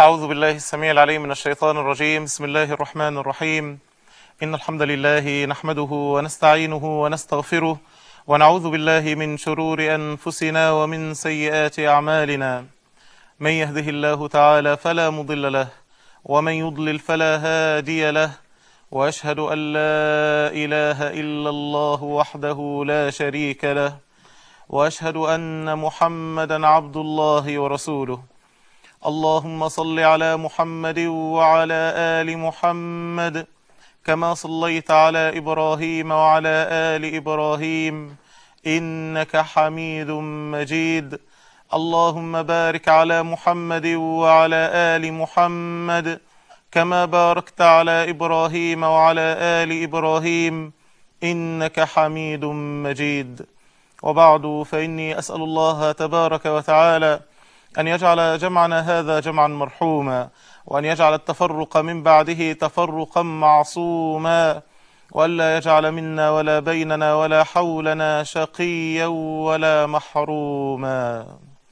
أعوذ بالله السميع العليم من الشيطان الرجيم بسم الله الرحمن الرحيم إن الحمد لله نحمده ونستعينه ونستغفره ونعوذ بالله من شرور أنفسنا ومن سيئات أعمالنا من يهده الله تعالى فلا مضل له ومن يضلل فلا هادي له وأشهد أن لا إله إلا الله وحده لا شريك له وأشهد أن محمدا عبد الله ورسوله اللهم صل على محمد وعلى آل محمد كما صليت على إبراهيم وعلى آل إبراهيم إنك حميد مجيد اللهم بارك على محمد وعلى آل محمد كما باركت على إبراهيم وعلى آل إبراهيم إنك حميد مجيد وبعد فإني أسأل الله تبارك وتعالى أن يجعل جمعنا هذا جمعا مرحوما وأن يجعل التفرق من بعده تفرقا معصوما وألا يجعل منا ولا بيننا ولا حولنا شقيا ولا محروما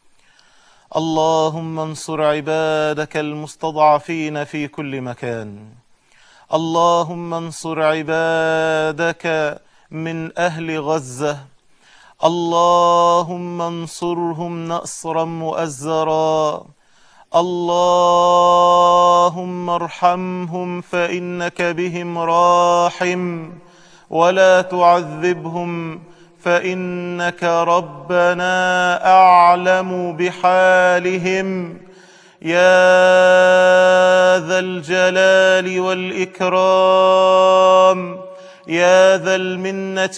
اللهم انصر عبادك المستضعفين في كل مكان اللهم انصر عبادك من أهل غزة اللهم انصرهم نصرا مؤزرا اللهم ارحمهم فإنك بهم راحم ولا تعذبهم فإنك ربنا أعلم بحالهم يا ذا الجلال والإكرام يا ذا المنة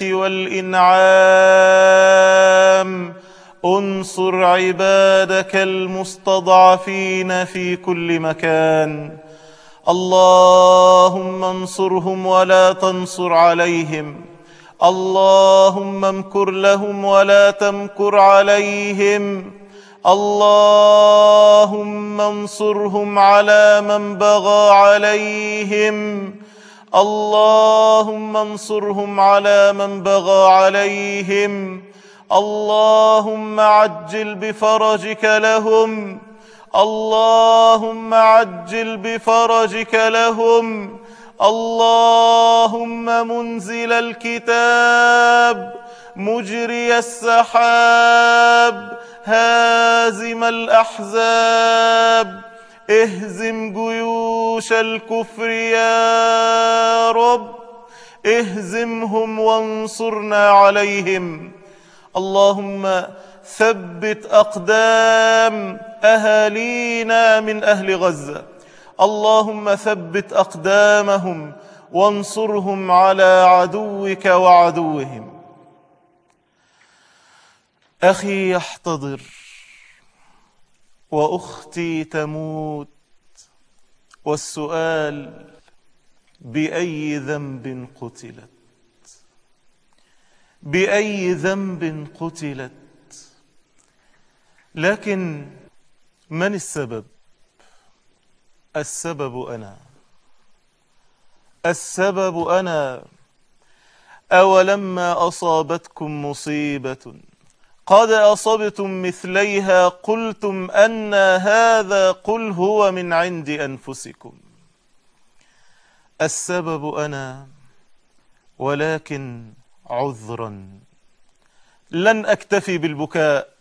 والإنعام انصر عبادك المستضعفين في كل مكان اللهم انصرهم ولا تنصر عليهم اللهم امكر لهم ولا تمكر عليهم اللهم انصرهم على من بغى عليهم اللهم انصرهم على من بغى عليهم اللهم عجل بفرجك لهم اللهم عجل بفرجك لهم اللهم منزل الكتاب مجري السحاب هازم الأحزاب اهزم جيوش الكفر يا رب اهزمهم وانصرنا عليهم اللهم ثبت أقدام أهالينا من أهل غزة اللهم ثبت أقدامهم وانصرهم على عدوك وعدوهم أخي يحتضر وأختي تموت والسؤال بأي ذنب قتلت بأي ذنب قتلت لكن من السبب السبب أنا السبب أنا أولما أصابتكم مصيبة قد أصبتم مثليها قلتم أن هذا قل هو من عند أنفسكم السبب أنا ولكن عذرا لن أكتفي بالبكاء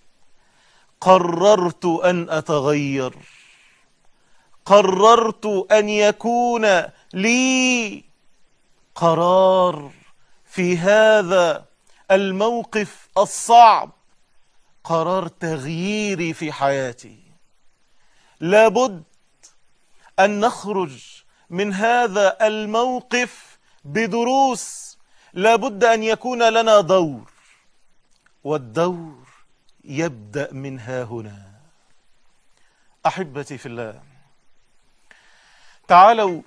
قررت أن أتغير قررت أن يكون لي قرار في هذا الموقف الصعب قرار تغييري في حياتي لابد أن نخرج من هذا الموقف بدروس لابد أن يكون لنا دور والدور يبدأ من ها هنا أحبتي في الله تعالوا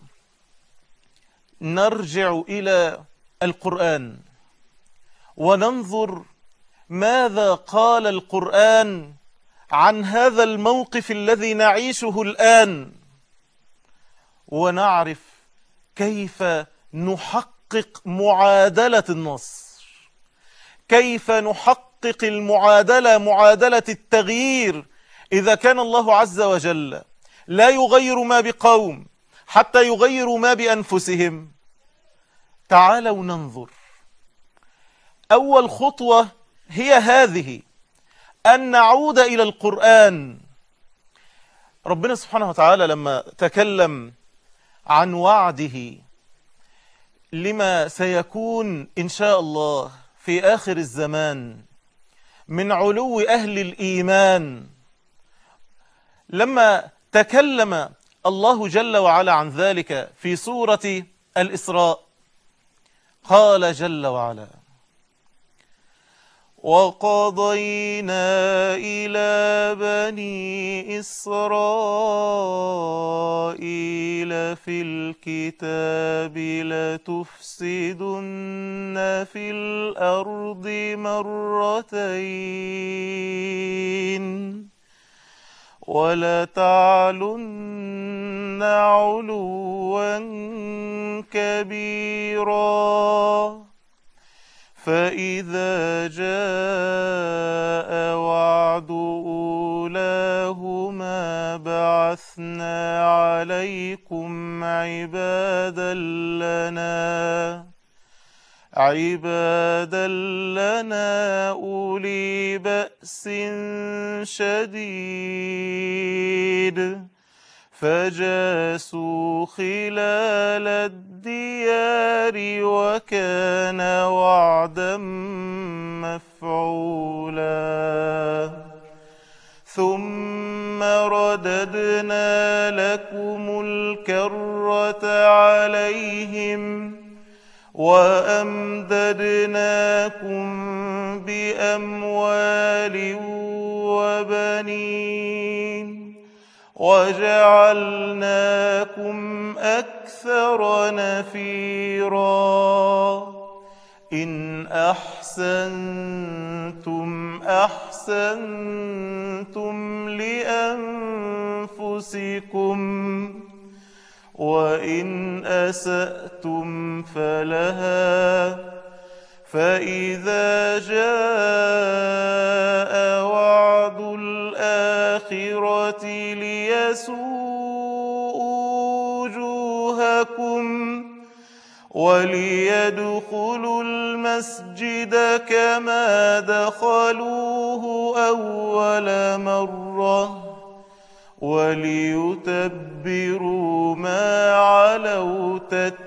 نرجع إلى القرآن وننظر ماذا قال القرآن عن هذا الموقف الذي نعيشه الآن ونعرف كيف نحقق معادلة النصر كيف نحقق المعادلة معادلة التغيير إذا كان الله عز وجل لا يغير ما بقوم حتى يغيروا ما بأنفسهم تعالوا ننظر أول خطوة هي هذه أن نعود إلى القرآن ربنا سبحانه وتعالى لما تكلم عن وعده لما سيكون إن شاء الله في آخر الزمان من علو أهل الإيمان لما تكلم الله جل وعلا عن ذلك في سورة الإسراء قال جل وعلا وقضينا إلى بني إسرائيل في الكتاب لتفسدن في الأرض مرتين ولتعلن علوا كبيرا فإذا جاء وعد أولاهما بعثنا عليكم عبادا لنا عبادا لنا أولي بأس شديد فجاسوا خلال الديار وكان وعدا مفعولا ثم رددنا لكم الكرة عليهم وأمددناكم بأموال وبنين وجعلناكم أكثر نفيرا إن أحسنتم أحسنتم لأنفسكم وإن أسأتم فلها فإذا جاء وعد الآخرة ليسوء وجوهكم وليدخلوا المسجد كما دخلوه أول مرة وليتبروا ما علوا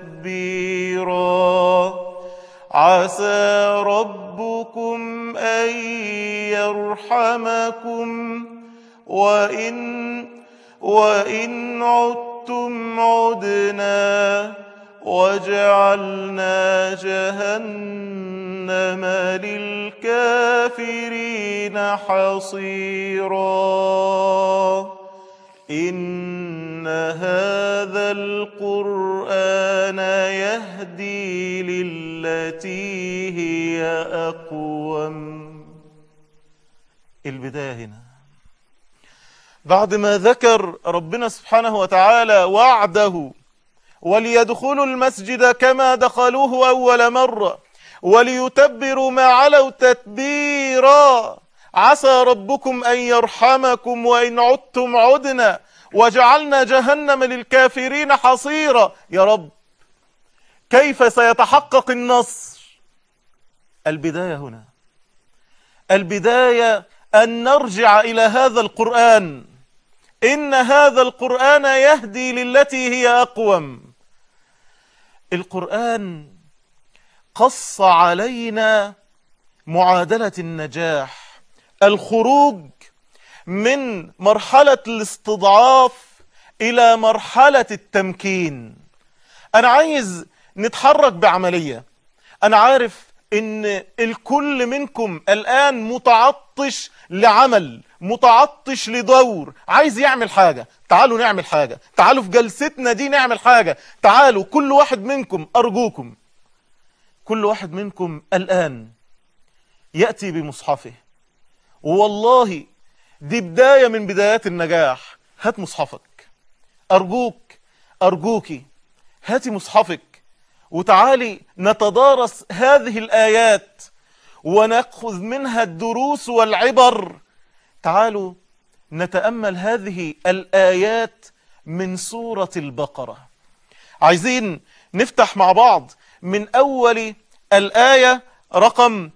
تتبيرا عسى ربكم أن يرحمكم وإن, وإن عدتم عدنا وجعلنا جهنم للكافرين حصيراً إن هذا القرآن يهدي للتي هي أقوم البداية هنا بعد ما ذكر ربنا سبحانه وتعالى وعده وليدخلوا المسجد كما دخلوه أول مرة وليتبروا ما علوا تتبيرا عسى ربكم أن يرحمكم وإن عدتم عدنا وجعلنا جهنم للكافرين حصيرا يا رب كيف سيتحقق النصر البداية هنا البداية أن نرجع إلى هذا القرآن إن هذا القرآن يهدي للتي هي أقوم القرآن قص علينا معادلة النجاح الخروج من مرحلة الاستضعاف إلى مرحلة التمكين أنا عايز نتحرك بعملية أنا عارف إن الكل منكم الآن متعطش لعمل متعطش لدور عايز يعمل حاجة تعالوا نعمل حاجة تعالوا في جلستنا دي نعمل حاجة تعالوا كل واحد منكم أرجوكم كل واحد منكم الآن يأتي بمصحفه والله دي بداية من بدايات النجاح هات مصحفك أرجوك أرجوكي هاتي مصحفك وتعالي نتدارس هذه الآيات ونأخذ منها الدروس والعبر تعالوا نتأمل هذه الآيات من سورة البقرة عايزين نفتح مع بعض من أول الآية رقم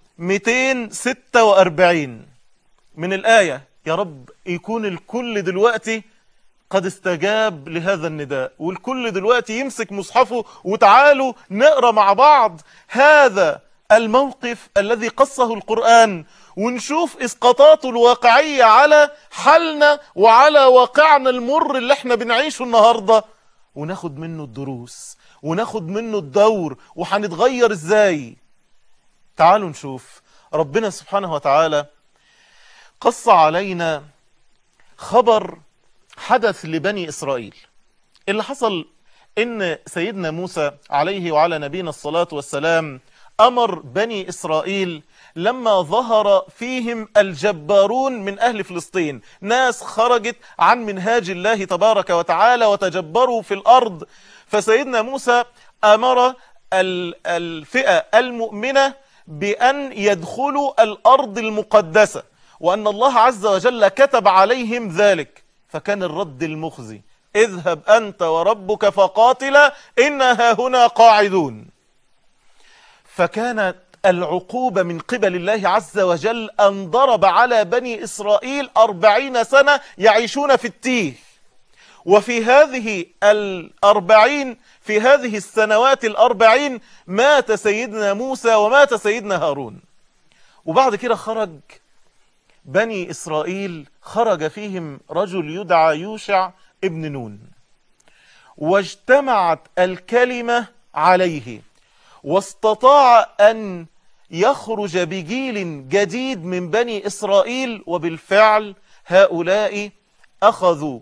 246 من الآية يا رب يكون الكل دلوقتي قد استجاب لهذا النداء والكل دلوقتي يمسك مصحفه وتعالوا نقرأ مع بعض هذا الموقف الذي قصه القرآن ونشوف اسقاطاته الواقعية على حالنا وعلى واقعنا المر اللي احنا بنعيشه النهاردة وناخد منه الدروس وناخد منه الدور وهنتغير ازاي تعالوا نشوف ربنا سبحانه وتعالى قص علينا خبر حدث لبني إسرائيل اللي حصل إن سيدنا موسى عليه وعلى نبينا الصلاة والسلام أمر بني إسرائيل لما ظهر فيهم الجبارون من أهل فلسطين ناس خرجت عن منهاج الله تبارك وتعالى وتجبروا في الأرض فسيدنا موسى أمر الفئة المؤمنة بأن يدخلوا الأرض المقدسة وأن الله عز وجل كتب عليهم ذلك فكان الرد المخزي اذهب أنت وربك فقاتلا إنها هنا قاعدون فكانت العقوبة من قبل الله عز وجل أن ضرب على بني إسرائيل أربعين سنة يعيشون في التيه وفي هذه الأربعين في هذه السنوات الأربعين مات سيدنا موسى ومات سيدنا هارون وبعد كده خرج بني إسرائيل خرج فيهم رجل يدعى يوشع ابن نون واجتمعت الكلمة عليه واستطاع أن يخرج بجيل جديد من بني إسرائيل وبالفعل هؤلاء أخذوا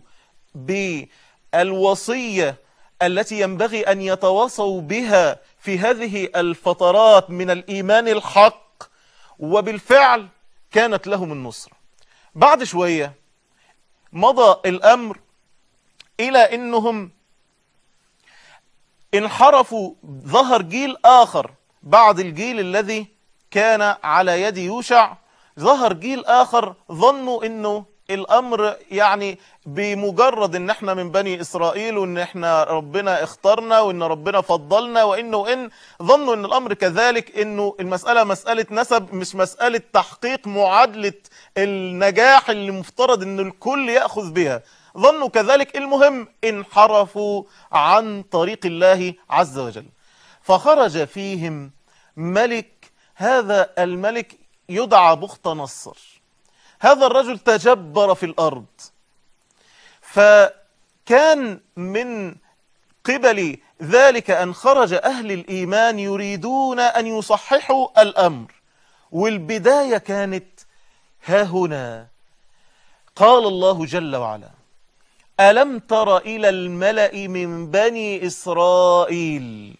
بالوصية التي ينبغي أن يتواصوا بها في هذه الفترات من الإيمان الحق وبالفعل كانت لهم النصرة بعد شوية مضى الأمر إلى أنهم انحرفوا ظهر جيل آخر بعد الجيل الذي كان على يد يوشع ظهر جيل آخر ظنوا أنه الأمر يعني بمجرد ان احنا من بني اسرائيل وان احنا ربنا اختارنا وان ربنا فضلنا وانه ان ظنوا ان الامر كذلك انه المسألة مسألة نسب مش مسألة تحقيق معادلة النجاح اللي مفترض ان الكل يأخذ بها ظنوا كذلك المهم انحرفوا عن طريق الله عز وجل فخرج فيهم ملك هذا الملك يدعى بخت نصر هذا الرجل تجبر في الأرض فكان من قبل ذلك أن خرج أهل الإيمان يريدون أن يصححوا الأمر والبداية كانت ها هنا قال الله جل وعلا ألم تر إلى الملأ من بني إسرائيل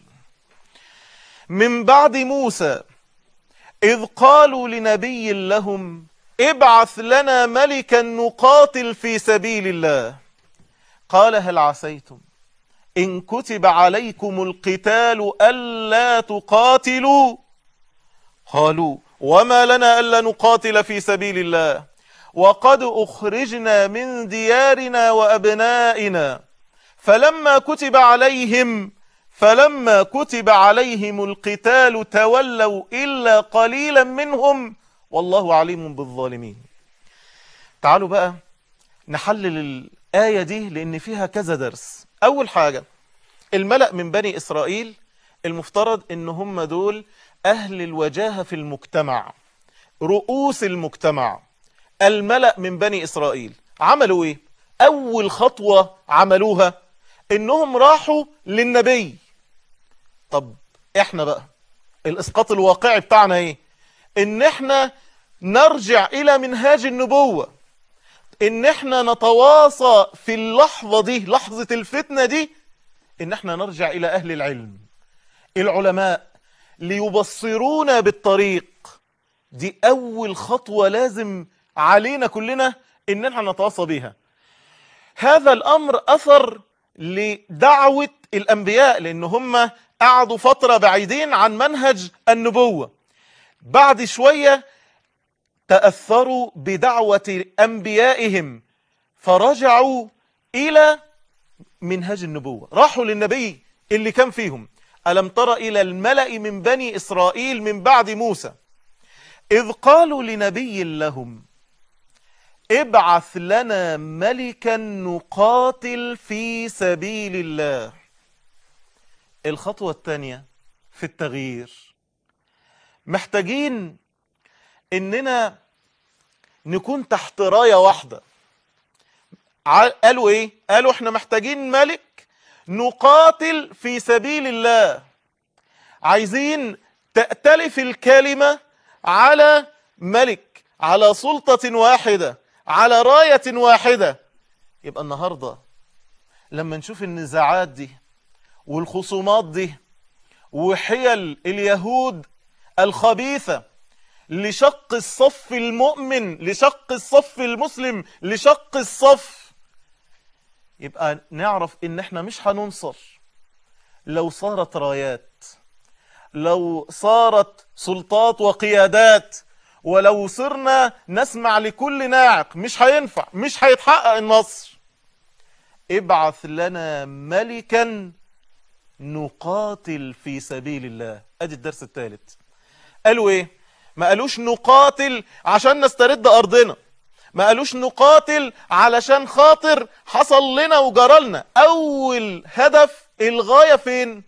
من بعد موسى إذ قالوا لنبي لهم ابعث لنا ملكا نقاتل في سبيل الله قال هل عسيتم إن كتب عليكم القتال ألا تقاتلوا قالوا وما لنا ألا نقاتل في سبيل الله وقد أخرجنا من ديارنا وأبنائنا فلما كتب عليهم فلما كتب عليهم القتال تولوا إلا قليلا منهم والله عليم بالظالمين تعالوا بقى نحلل الآية دي لأن فيها كذا درس أول حاجة الملأ من بني إسرائيل المفترض إن هم دول أهل الوجاهة في المجتمع رؤوس المجتمع الملأ من بني إسرائيل عملوا إيه؟ أول خطوة عملوها إنهم راحوا للنبي طب إحنا بقى الإسقاط الواقعي بتاعنا إيه؟ إن إحنا نرجع إلى منهاج النبوة إن إحنا نتواصى في اللحظة دي لحظة الفتنة دي إن إحنا نرجع إلى أهل العلم العلماء ليبصرونا بالطريق دي أول خطوة لازم علينا كلنا إن إحنا نتواصى بها هذا الأمر أثر لدعوة الأنبياء لأن هم قعدوا فترة بعيدين عن منهج النبوة بعد شوية تأثروا بدعوة أنبيائهم فرجعوا إلى منهج النبوة راحوا للنبي اللي كان فيهم ألم تر إلى الملأ من بني إسرائيل من بعد موسى إذ قالوا لنبي لهم ابعث لنا ملكا نقاتل في سبيل الله الخطوة الثانية في التغيير محتاجين اننا نكون تحت راية واحدة قالوا ايه قالوا احنا محتاجين ملك نقاتل في سبيل الله عايزين تأتلف الكلمة على ملك على سلطة واحدة على راية واحدة يبقى النهاردة لما نشوف النزاعات دي والخصومات دي وحيل اليهود الخبيثة لشق الصف المؤمن لشق الصف المسلم لشق الصف يبقى نعرف ان احنا مش هننصر لو صارت رايات لو صارت سلطات وقيادات ولو صرنا نسمع لكل ناعق مش هينفع مش هيتحقق النصر ابعث لنا ملكا نقاتل في سبيل الله ادي الدرس الثالث قالوا ايه ما قالوش نقاتل عشان نسترد ارضنا ما قالوش نقاتل علشان خاطر حصل لنا وجرالنا اول هدف الغاية فين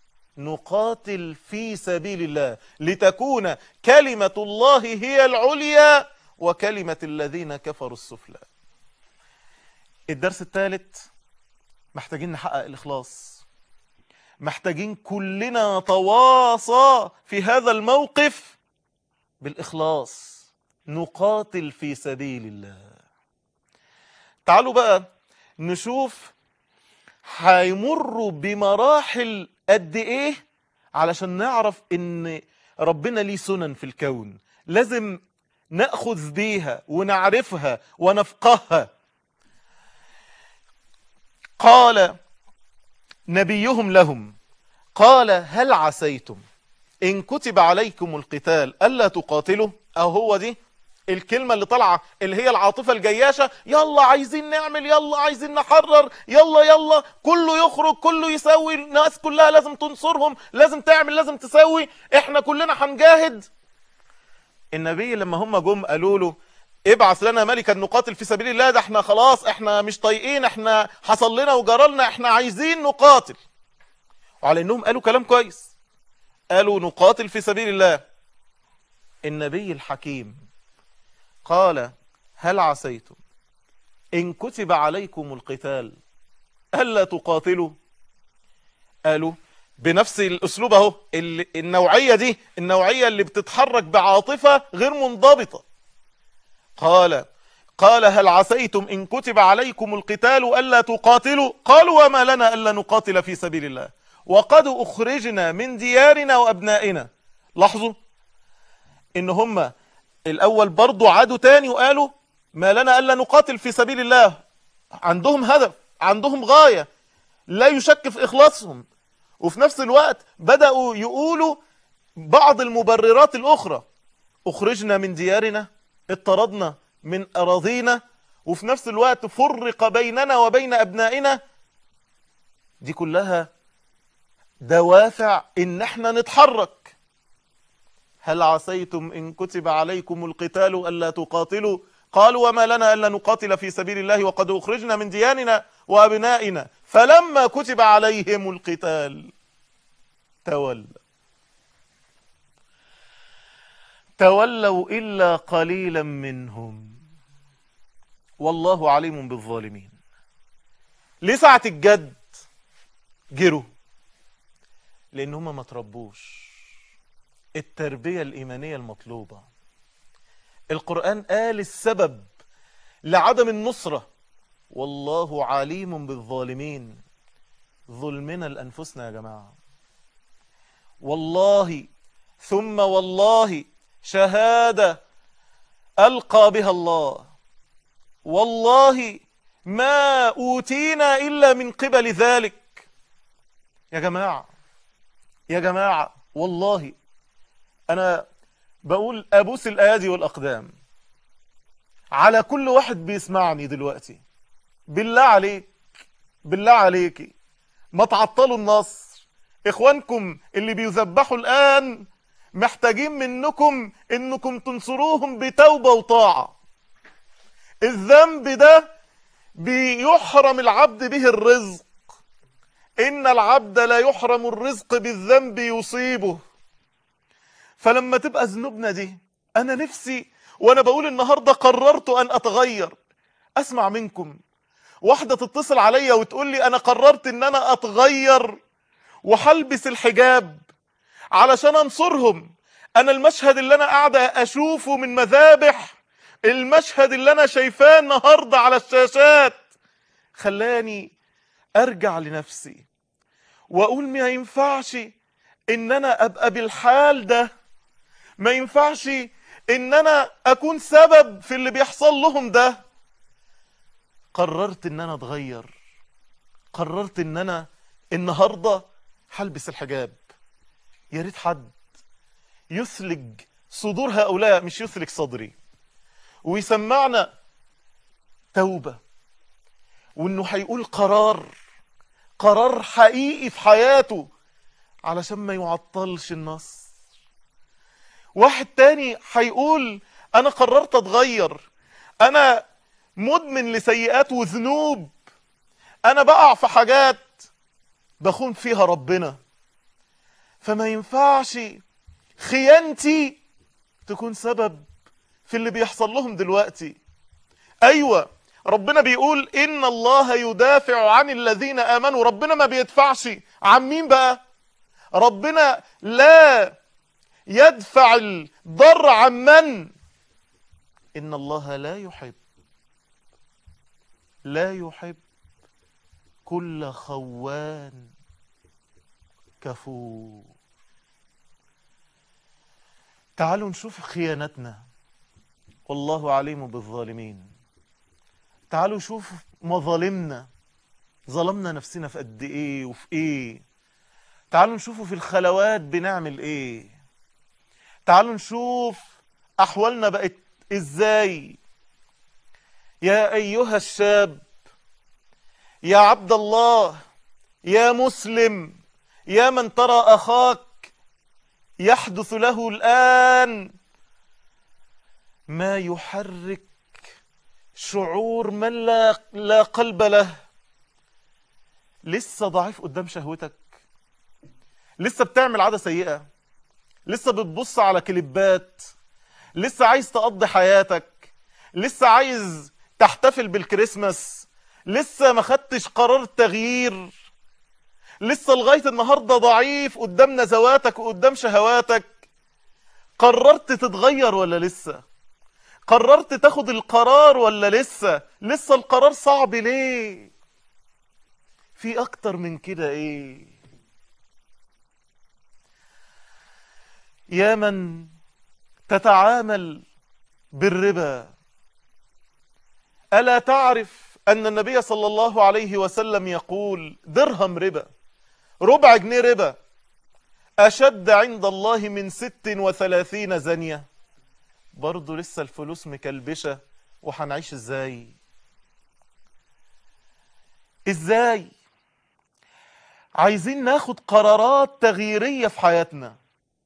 نقاتل في سبيل الله لتكون كلمة الله هي العليا وكلمة الذين كفروا السفلى الدرس الثالث محتاجين نحقق الإخلاص محتاجين كلنا تواصى في هذا الموقف بالإخلاص نقاتل في سبيل الله تعالوا بقى نشوف هيمروا بمراحل قد ايه علشان نعرف ان ربنا ليه سنن في الكون لازم نأخذ بيها ونعرفها ونفقهها قال نبيهم لهم قال هل عسيتم إن كتب عليكم القتال ألا تقاتلوا أو هو دي الكلمة اللي طالعة اللي هي العاطفة الجياشة يلا عايزين نعمل يلا عايزين نحرر يلا يلا كله يخرج كله يسوي الناس كلها لازم تنصرهم لازم تعمل لازم تسوي احنا كلنا هنجاهد النبي لما هم جم قالوا له ابعث لنا ملكا نقاتل في سبيل الله ده احنا خلاص احنا مش طايقين احنا حصل لنا وجرالنا احنا عايزين نقاتل وعلى انهم قالوا كلام كويس قالوا نقاتل في سبيل الله النبي الحكيم قال هل عسيتم إن كتب عليكم القتال ألا تقاتلوا قالوا بنفس الأسلوب اهو النوعية دي النوعية اللي بتتحرك بعاطفة غير منضبطة قال قال هل عسيتم إن كتب عليكم القتال ألا تقاتلوا قالوا وما لنا ألا نقاتل في سبيل الله وقد أخرجنا من ديارنا وأبنائنا لاحظوا إن هم الأول برضو عادوا تاني وقالوا ما لنا ألا نقاتل في سبيل الله عندهم هدف عندهم غاية لا يشك في إخلاصهم وفي نفس الوقت بدأوا يقولوا بعض المبررات الأخرى أخرجنا من ديارنا اطردنا من أراضينا وفي نفس الوقت فرق بيننا وبين أبنائنا دي كلها دوافع إن احنا نتحرك هل عسيتم إن كتب عليكم القتال ألا تقاتلوا قالوا وما لنا ألا نقاتل في سبيل الله وقد أخرجنا من دياننا وأبنائنا فلما كتب عليهم القتال تولى تولوا إلا قليلا منهم والله عليم بالظالمين لسعة الجد جروا لأن هم ما تربوش التربية الإيمانية المطلوبة القرآن قال السبب لعدم النصرة والله عليم بالظالمين ظلمنا لأنفسنا يا جماعة والله ثم والله شهادة ألقى بها الله والله ما أوتينا إلا من قبل ذلك يا جماعة يا جماعة والله أنا بقول أبوس الأيادي والأقدام على كل واحد بيسمعني دلوقتي بالله عليك بالله عليكي ما تعطلوا النصر اخوانكم اللي بيذبحوا الان محتاجين منكم انكم تنصروهم بتوبة وطاعة الذنب ده بيحرم العبد به الرزق ان العبد لا يحرم الرزق بالذنب يصيبه فلما تبقى ذنوبنا دي انا نفسي وانا بقول النهاردة قررت ان اتغير اسمع منكم واحدة تتصل عليا وتقول لي انا قررت ان انا اتغير وهلبس الحجاب علشان انصرهم انا المشهد اللي انا قاعدة اشوفه من مذابح المشهد اللي انا شايفاه النهاردة على الشاشات خلاني ارجع لنفسي واقول ما ينفعش ان انا ابقى بالحال ده ما ينفعش ان انا اكون سبب في اللي بيحصل لهم ده قررت ان انا اتغير قررت ان انا النهارده هلبس الحجاب يا ريت حد يثلج صدور هؤلاء مش يثلج صدري ويسمعنا توبة وانه هيقول قرار قرار حقيقي في حياته علشان ما يعطلش النص واحد تاني هيقول انا قررت اتغير انا مدمن لسيئات وذنوب انا بقع في حاجات بخون فيها ربنا فما ينفعش خيانتي تكون سبب في اللي بيحصل لهم دلوقتي ايوه ربنا بيقول ان الله يدافع عن الذين امنوا ربنا ما بيدفعش عن مين بقى ربنا لا يدفع الضر عن من ان الله لا يحب لا يحب كل خوان كفور تعالوا نشوف خيانتنا والله عليم بالظالمين تعالوا شوف مظالمنا ظلمنا نفسنا في قد ايه وفي ايه تعالوا نشوفوا في الخلوات بنعمل ايه تعالوا نشوف احوالنا بقت ازاي يا ايها الشاب يا عبد الله يا مسلم يا من ترى اخاك يحدث له الان ما يحرك شعور من لا, لا قلب له لسه ضعيف قدام شهوتك لسه بتعمل عادة سيئة لسه بتبص على كليبات لسه عايز تقضي حياتك لسه عايز تحتفل بالكريسماس لسه ما خدتش قرار تغيير لسه لغاية النهاردة ضعيف قدام نزواتك وقدام شهواتك قررت تتغير ولا لسه قررت تاخد القرار ولا لسه لسه القرار صعب ليه في اكتر من كده ايه يا من تتعامل بالربا ألا تعرف أن النبي صلى الله عليه وسلم يقول درهم ربا ربع جنيه ربا أشد عند الله من ست وثلاثين زنية برضو لسه الفلوس مكلبشة وحنعيش ازاي ازاي عايزين ناخد قرارات تغييرية في حياتنا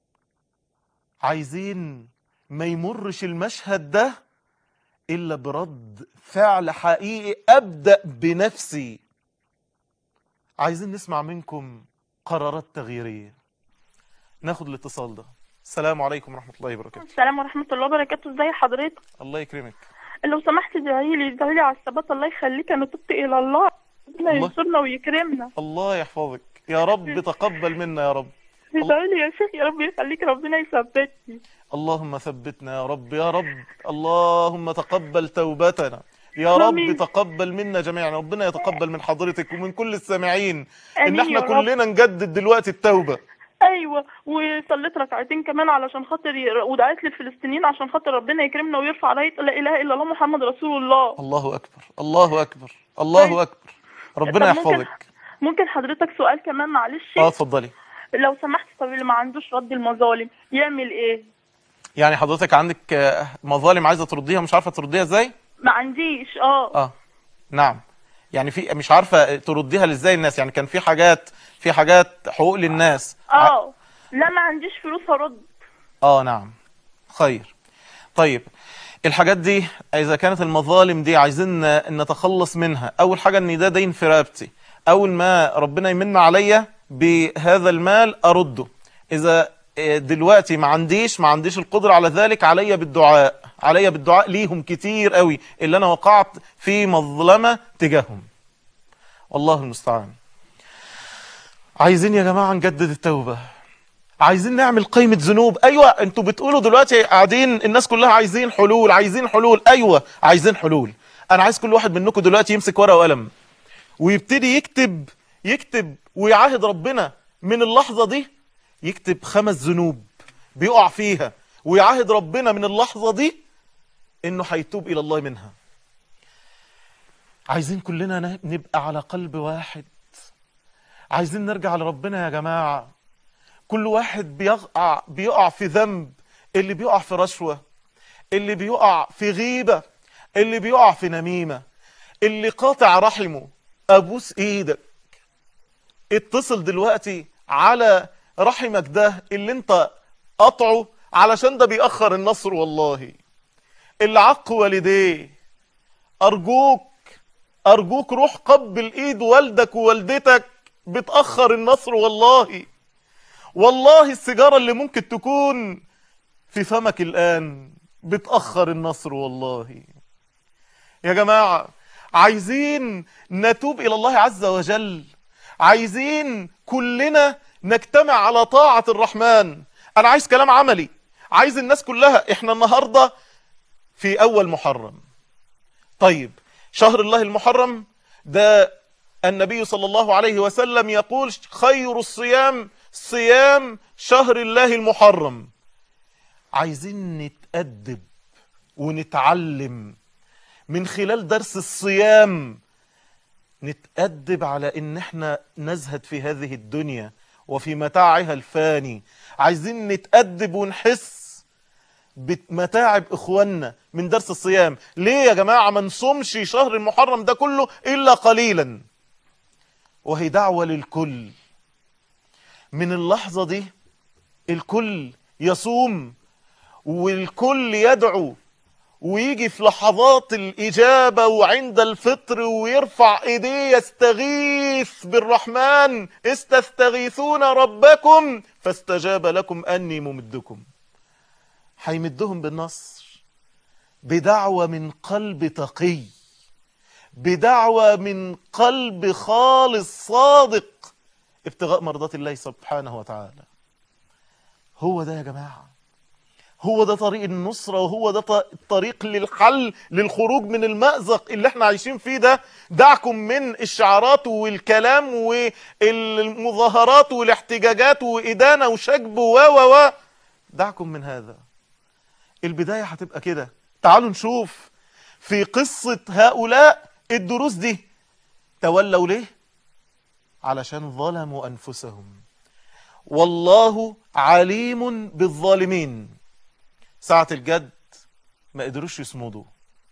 عايزين ما يمرش المشهد ده إلا برد فعل حقيقي أبدأ بنفسي عايزين نسمع منكم قرارات تغييرية ناخد الاتصال ده السلام عليكم ورحمة الله وبركاته السلام ورحمة الله وبركاته ازي حضرتك الله يكرمك لو سمحت ادعي لي ادعي لي على الثبات الله يخليك انا تبت الى الله ربنا الله. ينصرنا ويكرمنا الله يحفظك يا رب تقبل منا يا رب ادعي لي يا شيخ يا رب يخليك ربنا يثبتني اللهم ثبتنا يا رب يا رب اللهم تقبل توبتنا يا رب آمين. تقبل منا جميعا ربنا يتقبل من حضرتك ومن كل السامعين ان آمين احنا يا رب. كلنا نجدد دلوقتي التوبة ايوه وصليت ركعتين كمان علشان خاطر ي... ودعيت للفلسطينيين عشان خاطر ربنا يكرمنا ويرفع رايه لا اله الا الله محمد رسول الله الله اكبر الله اكبر الله طيب. اكبر ربنا طب ممكن- يحفظك ممكن حضرتك سؤال كمان معلش اه اتفضلي لو سمحت طب اللي ما عندوش رد المظالم يعمل ايه يعني حضرتك عندك آه، مظالم عايزة ترديها مش عارفة ترديها ازاي ما عنديش اه اه نعم يعني في مش عارفه ترديها ازاي الناس يعني كان في حاجات في حاجات حقوق للناس اه لا ما عنديش فلوس هرد اه نعم خير طيب الحاجات دي اذا كانت المظالم دي عايزين نتخلص منها اول حاجه ان ده دين في رقبتي اول ما ربنا يمن عليا بهذا المال ارده اذا دلوقتي ما عنديش ما عنديش القدره على ذلك عليا بالدعاء عليا بالدعاء ليهم كتير قوي اللي انا وقعت في مظلمه تجاههم والله المستعان عايزين يا جماعه نجدد التوبه عايزين نعمل قيمة ذنوب ايوه انتوا بتقولوا دلوقتي قاعدين الناس كلها عايزين حلول عايزين حلول ايوه عايزين حلول انا عايز كل واحد منكم دلوقتي يمسك ورقة وقلم ويبتدي يكتب يكتب ويعاهد ربنا من اللحظة دي يكتب خمس ذنوب بيقع فيها ويعاهد ربنا من اللحظة دي انه هيتوب الى الله منها عايزين كلنا نبقى على قلب واحد عايزين نرجع لربنا يا جماعه كل واحد بيقع بيقع في ذنب اللي بيقع في رشوة اللي بيقع في غيبة اللي بيقع في نميمة اللي قاطع رحمه أبوس إيدك اتصل دلوقتي على رحمك ده اللي انت قطعه علشان ده بيأخر النصر والله اللي عق والديه أرجوك أرجوك روح قبل إيد والدك ووالدتك بتأخر النصر والله والله السيجارة اللي ممكن تكون في فمك الآن بتأخر النصر والله يا جماعة عايزين نتوب إلى الله عز وجل عايزين كلنا نجتمع على طاعة الرحمن أنا عايز كلام عملي عايز الناس كلها إحنا النهاردة في أول محرم طيب شهر الله المحرم ده النبي صلى الله عليه وسلم يقول خير الصيام صيام شهر الله المحرم عايزين نتأدب ونتعلم من خلال درس الصيام نتأدب على ان احنا نزهد في هذه الدنيا وفي متاعها الفاني عايزين نتأدب ونحس بمتاعب اخواننا من درس الصيام ليه يا جماعة ما نصومش شهر المحرم ده كله الا قليلا وهي دعوة للكل من اللحظة دي الكل يصوم والكل يدعو ويجي في لحظات الإجابة وعند الفطر ويرفع إيديه يستغيث بالرحمن استستغيثون ربكم فاستجاب لكم أني ممدكم هيمدهم بالنصر بدعوة من قلب تقي بدعوة من قلب خالص صادق ابتغاء مرضات الله سبحانه وتعالى هو ده يا جماعة هو ده طريق النصرة وهو ده الطريق للحل للخروج من المأزق اللي احنا عايشين فيه ده دعكم من الشعارات والكلام والمظاهرات والاحتجاجات وإدانة وشجب و و و دعكم من هذا البداية هتبقى كده تعالوا نشوف في قصة هؤلاء الدروس دي تولوا ليه علشان ظلموا أنفسهم والله عليم بالظالمين ساعة الجد ما قدروش يصمدوا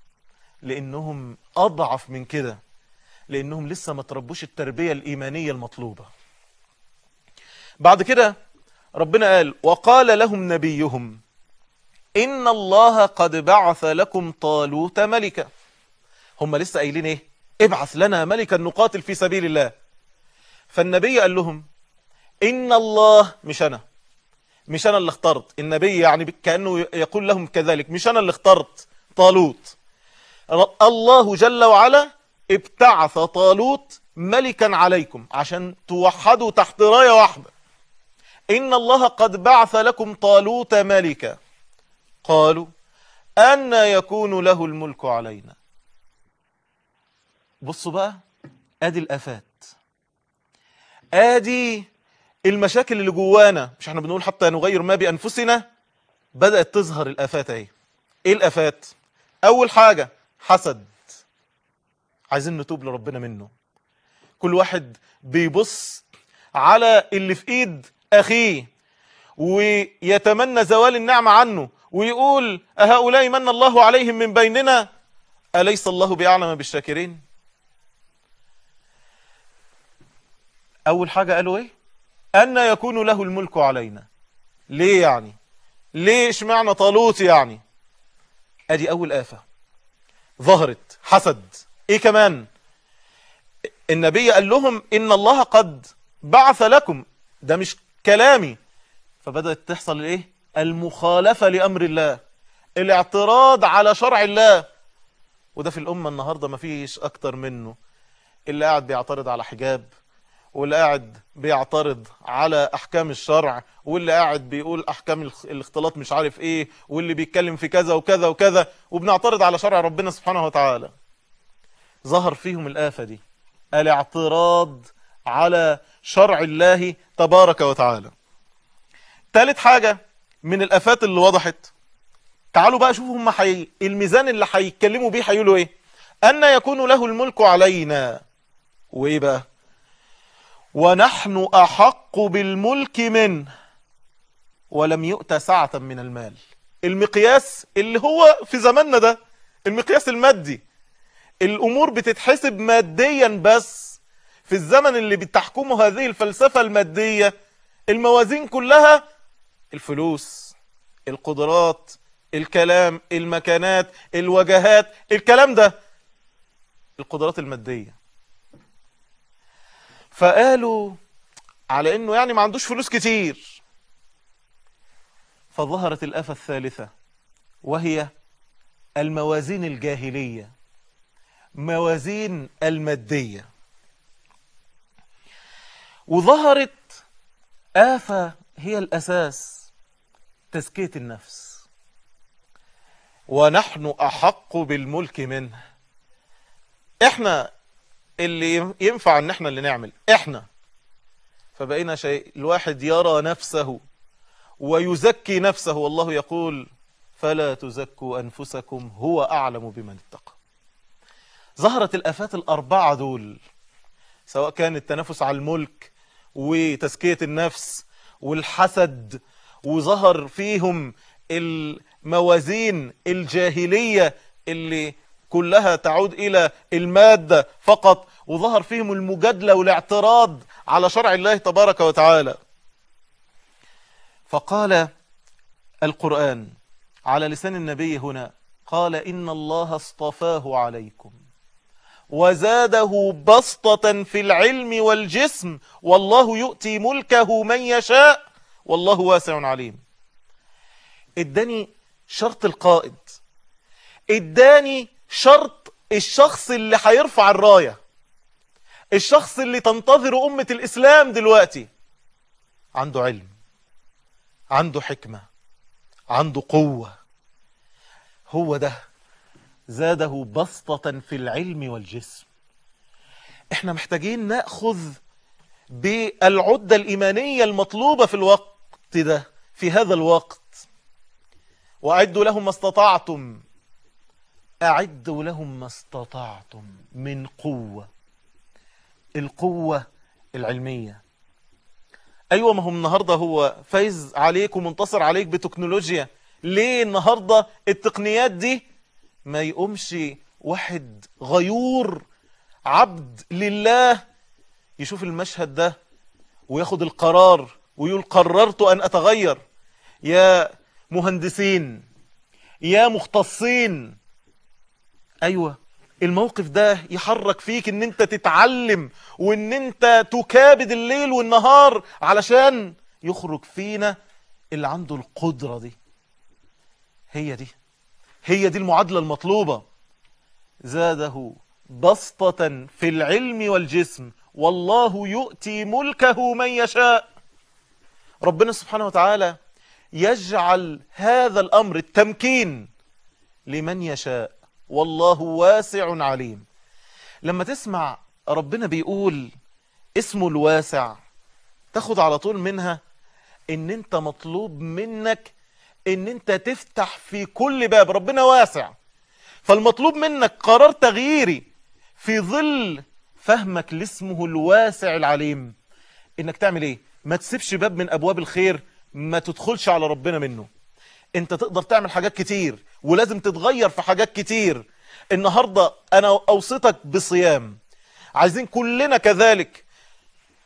لأنهم أضعف من كده لأنهم لسه ما تربوش التربية الإيمانية المطلوبة بعد كده ربنا قال وقال لهم نبيهم إن الله قد بعث لكم طالوت ملكا هم لسه قايلين إيه ابعث لنا ملكا نقاتل في سبيل الله فالنبي قال لهم إن الله مش أنا مش أنا اللي اخترت النبي يعني كأنه يقول لهم كذلك مش أنا اللي اخترت طالوت الله جل وعلا ابتعث طالوت ملكا عليكم عشان توحدوا تحت راية واحدة إن الله قد بعث لكم طالوت ملكا قالوا أن يكون له الملك علينا بصوا بقى أدي الأفات ادي المشاكل اللي جوانا مش احنا بنقول حتى نغير ما بانفسنا بدات تظهر الافات اهي ايه الافات اول حاجه حسد عايزين نتوب لربنا منه كل واحد بيبص على اللي في ايد اخيه ويتمنى زوال النعمه عنه ويقول أهؤلاء من الله عليهم من بيننا أليس الله بأعلم بالشاكرين أول حاجة قالوا إيه أن يكون له الملك علينا ليه يعني ليه اشمعنى طالوت يعني ادي اول آفة ظهرت حسد ايه كمان النبي قال لهم ان الله قد بعث لكم ده مش كلامي فبدأت تحصل ايه المخالفة لأمر الله الاعتراض على شرع الله وده في الأمة النهاردة ما فيش أكتر منه اللي قاعد بيعترض على حجاب واللي قاعد بيعترض على احكام الشرع واللي قاعد بيقول احكام الاخ- الاختلاط مش عارف ايه واللي بيتكلم في كذا وكذا وكذا وبنعترض على شرع ربنا سبحانه وتعالى ظهر فيهم الآفة دي الاعتراض على شرع الله تبارك وتعالى ثالث حاجة من الآفات اللي وضحت تعالوا بقى شوفوا هم حي... الميزان اللي هيتكلموا بيه هيقولوا ايه أن يكون له الملك علينا وايه بقى ونحن أحق بالملك منه ولم يؤت سعة من المال المقياس اللي هو في زماننا ده المقياس المادي الأمور بتتحسب ماديا بس في الزمن اللي بتحكمه هذه الفلسفة المادية الموازين كلها الفلوس القدرات الكلام المكانات الوجهات الكلام ده القدرات المادية فقالوا على انه يعني ما عندوش فلوس كتير فظهرت الآفة الثالثة وهي الموازين الجاهلية موازين المادية وظهرت آفة هي الأساس تزكية النفس ونحن أحق بالملك منه احنا اللي ينفع ان احنا اللي نعمل احنا فبقينا شيء الواحد يرى نفسه ويزكي نفسه والله يقول فلا تزكوا أنفسكم هو أعلم بمن اتقى ظهرت الآفات الأربعة دول سواء كان التنافس على الملك وتزكية النفس والحسد وظهر فيهم الموازين الجاهلية اللي كلها تعود إلى المادة فقط وظهر فيهم المجادلة والاعتراض على شرع الله تبارك وتعالى فقال القرآن على لسان النبي هنا قال إن الله اصطفاه عليكم وزاده بسطة في العلم والجسم والله يؤتي ملكه من يشاء والله واسع عليم اداني شرط القائد اداني شرط الشخص اللي هيرفع الراية الشخص اللي تنتظر أمة الإسلام دلوقتي عنده علم عنده حكمة عنده قوة هو ده زاده بسطة في العلم والجسم احنا محتاجين نأخذ بالعدة الإيمانية المطلوبة في الوقت ده في هذا الوقت وأعدوا لهم ما استطعتم أعدوا لهم ما استطعتم من قوة القوة العلمية أيوة ما هم النهاردة هو فايز عليك ومنتصر عليك بتكنولوجيا ليه النهاردة التقنيات دي ما يقومش واحد غيور عبد لله يشوف المشهد ده وياخد القرار ويقول قررت أن أتغير يا مهندسين يا مختصين أيوة الموقف ده يحرك فيك ان انت تتعلم وان انت تكابد الليل والنهار علشان يخرج فينا اللي عنده القدرة دي هي دي هي دي المعادلة المطلوبة زاده بسطة في العلم والجسم والله يؤتي ملكه من يشاء ربنا سبحانه وتعالى يجعل هذا الأمر التمكين لمن يشاء والله واسع عليم لما تسمع ربنا بيقول اسمه الواسع تاخد على طول منها ان انت مطلوب منك ان انت تفتح في كل باب ربنا واسع فالمطلوب منك قرار تغييري في ظل فهمك لاسمه الواسع العليم انك تعمل ايه ما تسيبش باب من ابواب الخير ما تدخلش على ربنا منه انت تقدر تعمل حاجات كتير ولازم تتغير في حاجات كتير النهاردة انا اوصيتك بصيام عايزين كلنا كذلك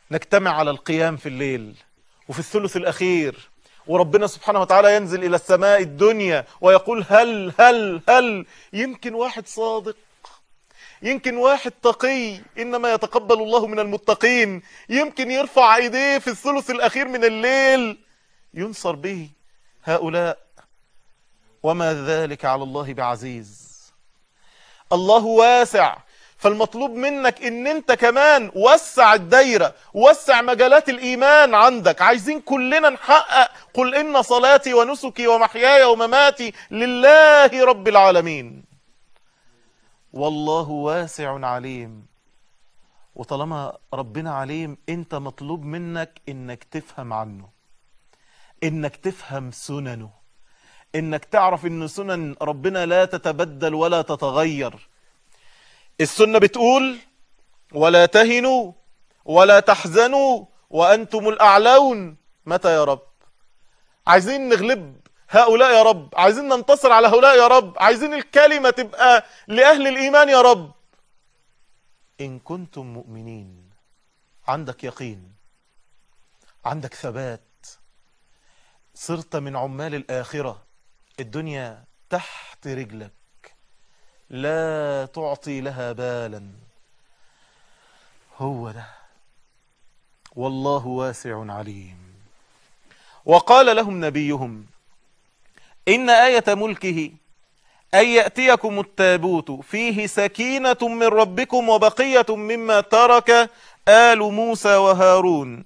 نجتمع على القيام في الليل وفي الثلث الأخير وربنا سبحانه وتعالى ينزل إلى السماء الدنيا ويقول هل هل هل يمكن واحد صادق يمكن واحد تقي إنما يتقبل الله من المتقين يمكن يرفع ايديه في الثلث الأخير من الليل ينصر به هؤلاء وما ذلك على الله بعزيز الله واسع فالمطلوب منك ان انت كمان وسع الدايرة وسع مجالات الايمان عندك عايزين كلنا نحقق قل ان صلاتي ونسكي ومحياي ومماتي لله رب العالمين والله واسع عليم وطالما ربنا عليم انت مطلوب منك انك تفهم عنه انك تفهم سننه انك تعرف ان سنن ربنا لا تتبدل ولا تتغير السنة بتقول ولا تهنوا ولا تحزنوا وأنتم الأعلون متى يا رب عايزين نغلب هؤلاء يا رب عايزين ننتصر على هؤلاء يا رب عايزين الكلمة تبقى لأهل الإيمان يا رب إن كنتم مؤمنين عندك يقين عندك ثبات صرت من عمال الآخرة الدنيا تحت رجلك لا تعطي لها بالا هو ده والله واسع عليم وقال لهم نبيهم إن آية ملكه أن يأتيكم التابوت فيه سكينة من ربكم وبقية مما ترك آل موسى وهارون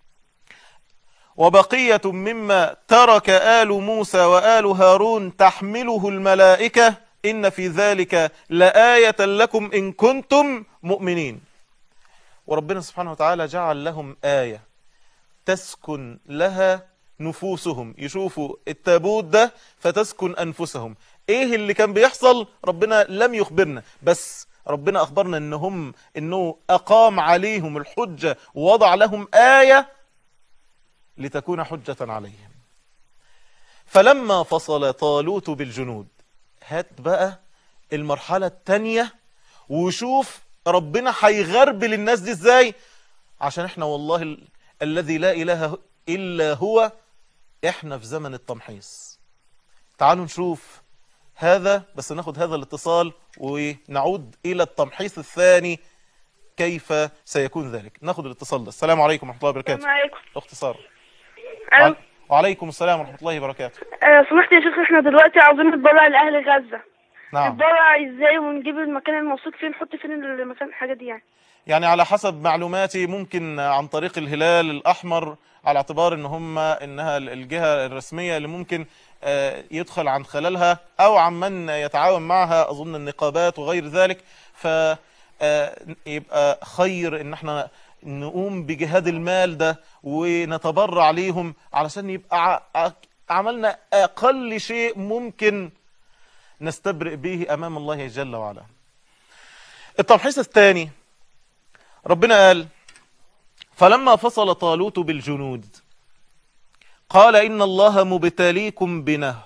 وبقية مما ترك آل موسى وآل هارون تحمله الملائكة إن في ذلك لآية لكم إن كنتم مؤمنين وربنا سبحانه وتعالى جعل لهم آية تسكن لها نفوسهم يشوفوا التابوت ده فتسكن أنفسهم إيه اللي كان بيحصل ربنا لم يخبرنا بس ربنا أخبرنا إنهم إنه أقام عليهم الحجة ووضع لهم آية لتكون حجة عليهم فلما فصل طالوت بالجنود هات بقى المرحلة التانية وشوف ربنا هيغربل الناس دي ازاي عشان احنا والله ال... الذي لا اله الا هو احنا في زمن التمحيص تعالوا نشوف هذا بس ناخد هذا الاتصال ونعود الى التمحيص الثاني كيف سيكون ذلك ناخد الاتصال ده السلام عليكم ورحمة الله وبركاته السلام عليكم اخت سارة ألو. وعليكم السلام ورحمة الله وبركاته آه، سمحت يا شيخ احنا دلوقتي عاوزين نتبرع لأهل غزة نعم نتبرع ازاي ونجيب المكان الموثوق فيه نحط فين المكان الحاجة دي يعني يعني على حسب معلوماتي ممكن عن طريق الهلال الأحمر على اعتبار ان هم انها الجهة الرسمية اللي ممكن آه، يدخل عن خلالها او عن من يتعاون معها اظن النقابات وغير ذلك ف آه، يبقى خير ان احنا نقوم بجهاد المال ده ونتبرع ليهم علشان يبقى ع- عملنا اقل شيء ممكن نستبرئ به امام الله جل وعلا التمحيص الثاني ربنا قال فلما فصل طالوت بالجنود قال إن الله مبتليكم بنهر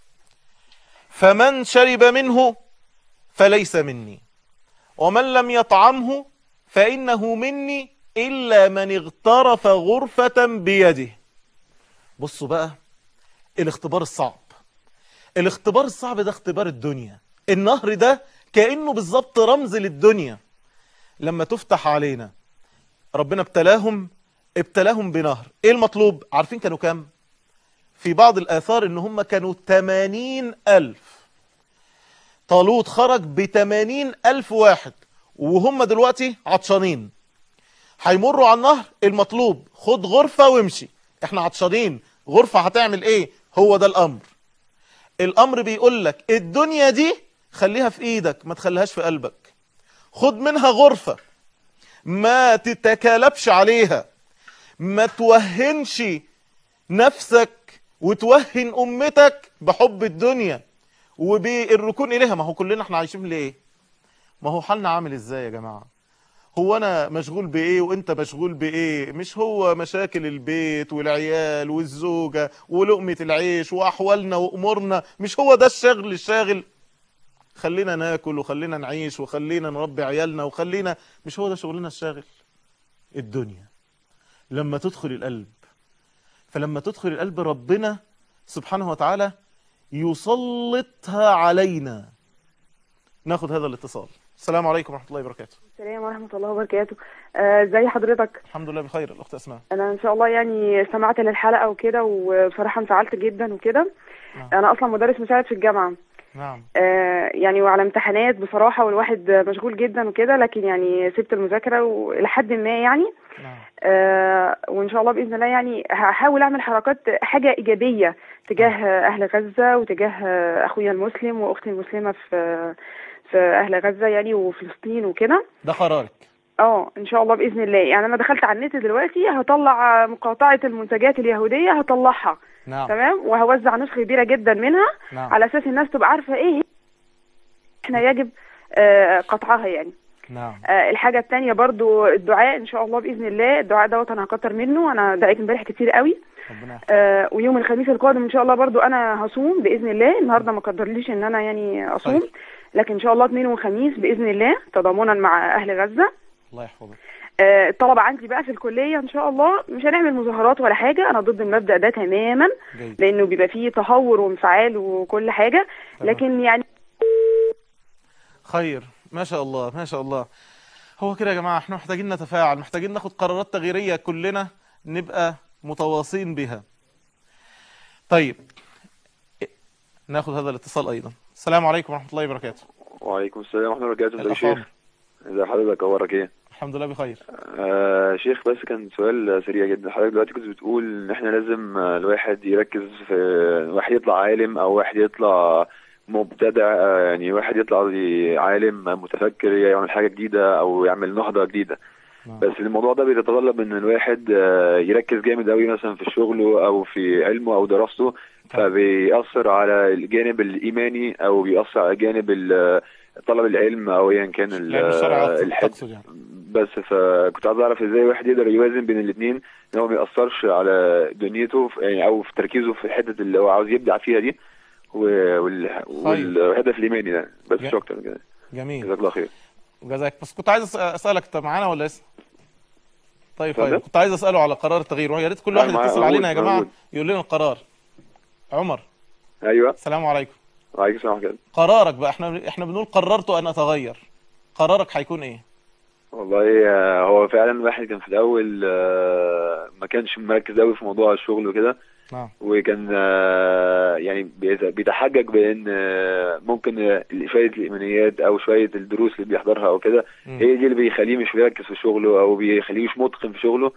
فمن شرب منه فليس مني ومن لم يطعمه فإنه مني إلا من اغترف غرفة بيده بصوا بقى الاختبار الصعب الاختبار الصعب ده اختبار الدنيا النهر ده كأنه بالظبط رمز للدنيا لما تفتح علينا ربنا ابتلاهم ابتلاهم بنهر ايه المطلوب عارفين كانوا كام في بعض الآثار ان هم كانوا 80 ألف طالوت خرج ب 80 ألف واحد وهم دلوقتي عطشانين هيمروا على النهر المطلوب خد غرفة وامشي احنا عطشانين غرفة هتعمل ايه هو ده الأمر الأمر بيقول لك الدنيا دي خليها في ايدك ما تخليهاش في قلبك خد منها غرفة ما تتكالبش عليها ما توهنش نفسك وتوهن أمتك بحب الدنيا وبالركون إليها ما هو كلنا احنا عايشين ليه ما هو حالنا عامل ازاي يا جماعة هو أنا مشغول بإيه وإنت مشغول بإيه مش هو مشاكل البيت والعيال والزوجة ولقمة العيش وأحوالنا وأمورنا مش هو ده الشغل الشاغل خلينا ناكل وخلينا نعيش وخلينا نربي عيالنا وخلينا مش هو ده شغلنا الشاغل الدنيا لما تدخل القلب فلما تدخل القلب ربنا سبحانه وتعالى يسلطها علينا ناخد هذا الاتصال السلام عليكم ورحمة الله وبركاته السلام ورحمة الله وبركاته آه، ازي حضرتك الحمد لله بخير الأخت أسماء انا ان شاء الله يعني سمعت للحلقة وكده وبصراحة انفعلت جدا وكده نعم. انا اصلا مدرس مساعد في الجامعة نعم آه، يعني وعلى امتحانات بصراحة والواحد مشغول جدا وكده لكن يعني سبت المذاكرة ولحد ما يعني نعم آه، وان شاء الله باذن الله يعني هحاول اعمل حركات حاجه ايجابيه تجاه اهل غزه وتجاه اخويا المسلم واختي المسلمه في في اهل غزه يعني وفلسطين وكده ده قرارك اه ان شاء الله باذن الله يعني انا دخلت على النت دلوقتي هطلع مقاطعه المنتجات اليهوديه هطلعها نعم تمام وهوزع نسخه كبيره جدا منها نعم على اساس الناس تبقى عارفه ايه هي. احنا يجب آه، قطعها يعني نعم آه، الحاجة التانية برضو الدعاء إن شاء الله بإذن الله الدعاء دوت أنا هكتر منه أنا دعيت امبارح كتير قوي ربنا يحفظك. آه، ويوم الخميس القادم إن شاء الله برضو أنا هصوم بإذن الله النهاردة ما قدرليش إن أنا يعني أصوم خير. لكن إن شاء الله اثنين وخميس بإذن الله تضامنا مع أهل غزة الله يحفظك آه، الطلبة عندي بقى في الكلية إن شاء الله مش هنعمل مظاهرات ولا حاجة أنا ضد المبدأ ده تماما جيد لأنه بيبقى فيه تهور وانفعال وكل حاجة تمام. لكن يعني خير ما شاء الله ما شاء الله هو كده يا جماعة احنا محتاجين نتفاعل محتاجين ناخد قرارات تغييرية كلنا نبقى متواصين بها طيب ناخد هذا الاتصال أيضا السلام عليكم ورحمة الله وبركاته وعليكم السلام ورحمة الله وبركاته ازيك يا الأفاضل. شيخ ازي حضرتك اخبارك ايه الحمد لله بخير آه شيخ بس كان سؤال سريع جدا حضرتك دلوقتي كنت بتقول ان احنا لازم آه، الواحد يركز في واحد يطلع عالم او واحد يطلع مبتدع آه، يعني واحد يطلع ي- عالم متفكر يعمل حاجة جديدة او يعمل نهضة جديدة نعم. بس الموضوع ده بيتطلب ان الواحد آه، يركز جامد قوي مثلا في شغله او في علمه او دراسته فبيأثر على الجانب الإيماني أو بيأثر على جانب ال- طلب العلم أو أيا كان ال- يعني الشرع أقصد- الحد تقصد يعني بس فكنت عايز أعرف إزاي الواحد يقدر يوازن بين الاتنين إن هو ما يأثرش على دنيته في- يعني أو في تركيزه في الحتة اللي هو عاوز يبدع فيها دي و- وال- والهدف الإيماني ده بس ج- مش أكتر من كده جميل جزاك الله خير جزاك بس كنت عايز أس- أسألك أنت معانا ولا لسه طيب اتفضل. طيب كنت عايز أسأله على قرار التغيير ويا ريت كل أنا واحد معايا- يتصل علينا يا موجود- جماعة موجود. يقول لنا القرار عمر أيوه السلام عليكم وعليكم السلام ورحمة الله قرارك بقى احنا احنا بنقول قررت ان اتغير قرارك هيكون ايه والله آه، هو فعلا الواحد كان في الأول آه، ما كانش مركز قوي في موضوع الشغل وكده نعم وكان آه، يعني بيت- بيتحجج بان آه، ممكن آه، شويه الايمانيات او شويه الدروس اللي بيحضرها او كده مم. هي دي اللي بيخليه مش بيركز في شغله او بيخليه مش متقن في شغله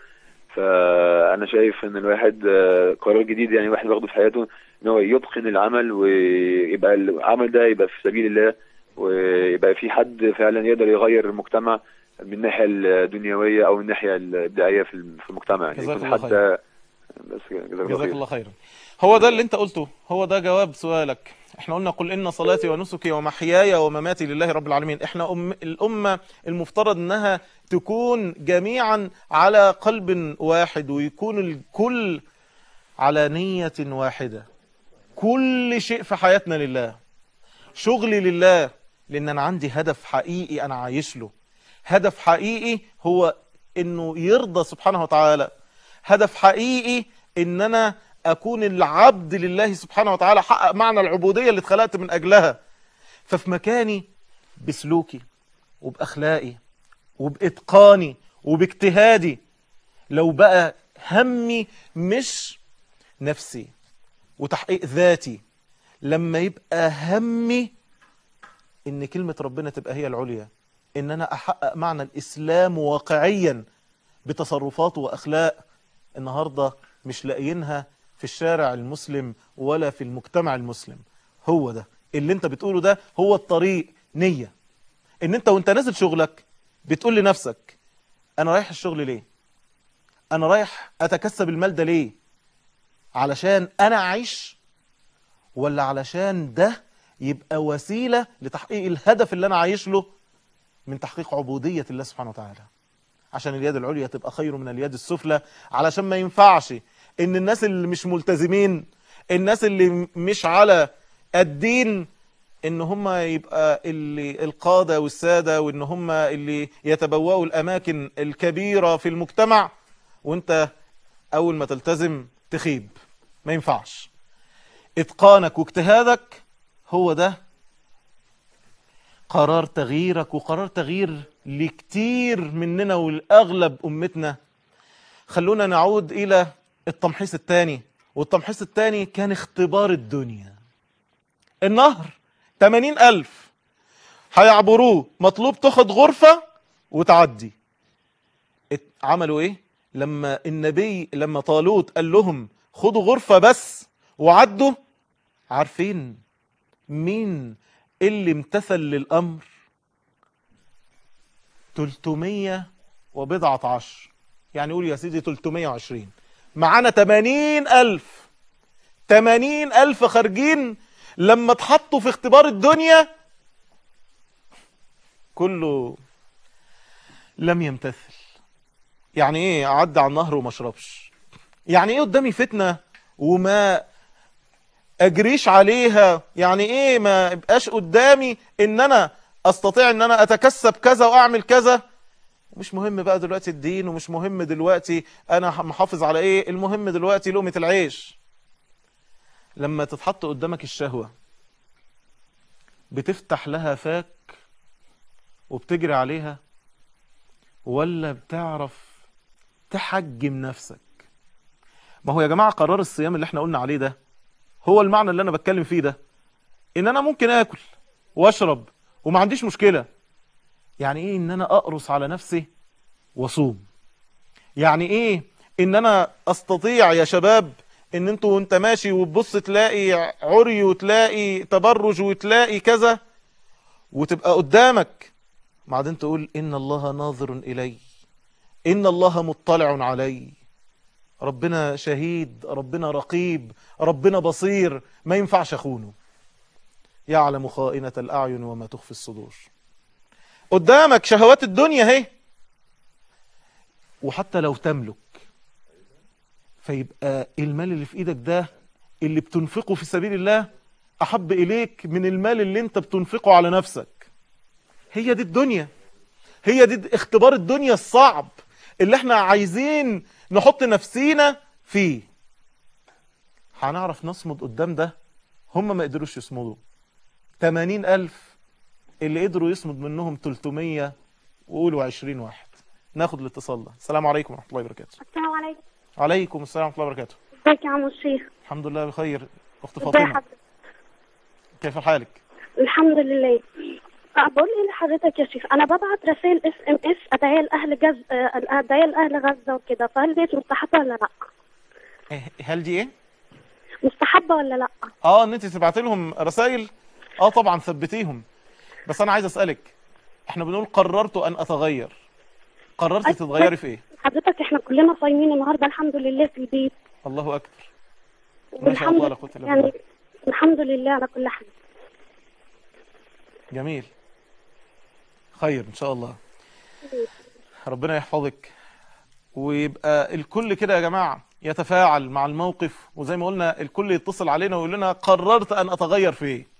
فانا شايف ان الواحد آه، قرار جديد يعني الواحد واخده في حياته ان هو يتقن العمل ويبقى العمل ده يبقى في سبيل الله ويبقى في حد فعلا يقدر يغير المجتمع من الناحيه الدنيويه او من الناحيه الابداعيه في الم- في المجتمع يعني جزاك يكون الله حتى بس كده، جزاك الله جزاك خير الله خيرا هو ده اللي انت قلته هو ده جواب سؤالك احنا قلنا قل ان صلاتي ونسكي ومحياي ومماتي لله رب العالمين احنا أم الامه المفترض انها تكون جميعا على قلب واحد ويكون الكل على نيه واحده كل شيء في حياتنا لله شغلي لله لان انا عندي هدف حقيقي انا عايش له هدف حقيقي هو انه يرضى سبحانه وتعالى هدف حقيقي ان انا اكون العبد لله سبحانه وتعالى حقق معنى العبودية اللي اتخلقت من اجلها ففي مكاني بسلوكي وباخلاقي وباتقاني وباجتهادي لو بقى همي مش نفسي وتحقيق ذاتي لما يبقى همي ان كلمة ربنا تبقى هي العليا ان انا احقق معنى الاسلام واقعيا بتصرفات واخلاق النهاردة مش لاقيينها في الشارع المسلم ولا في المجتمع المسلم هو ده اللي انت بتقوله ده هو الطريق نية ان انت وانت نازل شغلك بتقول لنفسك انا رايح الشغل ليه انا رايح اتكسب المال ده ليه علشان انا اعيش ولا علشان ده يبقى وسيلة لتحقيق الهدف اللي انا عايش له من تحقيق عبودية الله سبحانه وتعالى عشان اليد العليا تبقى خير من اليد السفلى علشان ما ينفعش ان الناس اللي مش ملتزمين الناس اللي مش على الدين ان هم يبقى اللي القادة والسادة وان هم اللي يتبوأوا الاماكن الكبيرة في المجتمع وانت اول ما تلتزم تخيب ما ينفعش اتقانك واجتهادك هو ده قرار تغييرك وقرار تغيير لكتير مننا والاغلب امتنا خلونا نعود الى التمحيص الثاني والتمحيص الثاني كان اختبار الدنيا النهر 80 ألف هيعبروه مطلوب تاخد غرفة وتعدي ات- عملوا ايه لما النبي لما طالوت قال لهم خدوا غرفة بس وعدوا عارفين مين اللي امتثل للأمر 300 وبضعة عشر يعني قول يا سيدي 320 معانا 80 ألف 80 ألف خارجين لما اتحطوا في اختبار الدنيا كله لم يمتثل يعني ايه اعدي على النهر وما اشربش يعني ايه قدامي فتنة وما اجريش عليها يعني ايه ما يبقاش قدامي ان انا استطيع ان انا اتكسب كذا واعمل كذا مش مهم بقى دلوقتي الدين ومش مهم دلوقتي انا محافظ على ايه المهم دلوقتي لقمة العيش لما تتحط قدامك الشهوة بتفتح لها فاك وبتجري عليها ولا بتعرف تحجم نفسك ما هو يا جماعة قرار الصيام اللي احنا قلنا عليه ده هو المعنى اللي انا بتكلم فيه ده ان انا ممكن اكل واشرب وما عنديش مشكلة يعني ايه ان انا اقرص على نفسي واصوم يعني ايه ان انا استطيع يا شباب ان انتوا وانت ماشي وتبص تلاقي عري وتلاقي تبرج وتلاقي كذا وتبقى قدامك بعدين تقول ان الله ناظر الي ان الله مطلع علي ربنا شهيد ربنا رقيب ربنا بصير ما ينفعش اخونه يعلم خائنة الاعين وما تخفي الصدور قدامك شهوات الدنيا اهي وحتى لو تملك فيبقى المال اللي في ايدك ده اللي بتنفقه في سبيل الله احب اليك من المال اللي انت بتنفقه على نفسك هي دي الدنيا هي دي اختبار الدنيا الصعب اللي احنا عايزين نحط نفسينا فيه هنعرف نصمد قدام ده هم ما قدروش يصمدوا 80 ألف اللي قدروا يصمد منهم 300 وقولوا 20 واحد ناخد الاتصال ده السلام عليكم ورحمة الله وبركاته السلام عليكم عليكم السلام ورحمة الله وبركاته ازيك يا عم الشيخ الحمد لله بخير أخت ازي فاطمة حضرتك كيف حالك الحمد لله أه، بقول ايه لحضرتك يا شيخ انا ببعت رسائل اس ام اس ادعيه لاهل جز أه، ادعيه لاهل غزه وكده فهل ديت مستحبه ولا لا إيه، هل دي ايه مستحبه ولا لا اه ان انت تبعت لهم رسائل اه طبعا ثبتيهم بس انا عايز اسالك احنا بنقول قررت ان اتغير قررتي أيوة. تتغيري في ايه حضرتك احنا كلنا صايمين النهارده الحمد لله في البيت الله اكبر ما شاء الله لا قوه الا يعني بالله الحمد لله على كل حال جميل خير ان شاء الله ربنا يحفظك ويبقى الكل كده يا جماعه يتفاعل مع الموقف وزي ما قلنا الكل يتصل علينا ويقول لنا قررت ان اتغير في ايه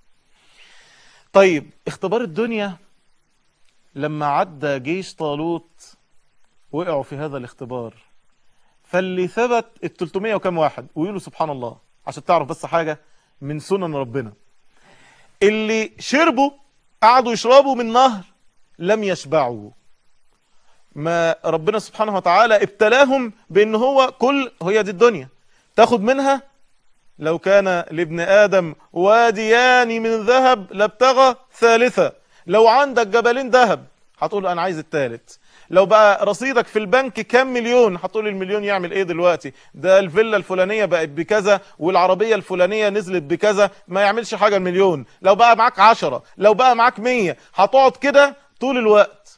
طيب اختبار الدنيا لما عدى جيش طالوت وقعوا في هذا الاختبار فاللي ثبت ال 300 وكم واحد ويقولوا سبحان الله عشان تعرف بس حاجة من سنن ربنا اللي شربوا قعدوا يشربوا من نهر لم يشبعوا ما ربنا سبحانه وتعالى ابتلاهم بان هو كل هي دي الدنيا تاخد منها لو كان لابن آدم واديان من ذهب لابتغى ثالثة لو عندك جبلين ذهب هتقول أنا عايز الثالث لو بقى رصيدك في البنك كام مليون هتقول المليون يعمل ايه دلوقتي ده الفيلا الفلانية بقت بكذا والعربية الفلانية نزلت بكذا ما يعملش حاجة المليون لو بقى معاك عشرة لو بقى معاك مية هتقعد كده طول الوقت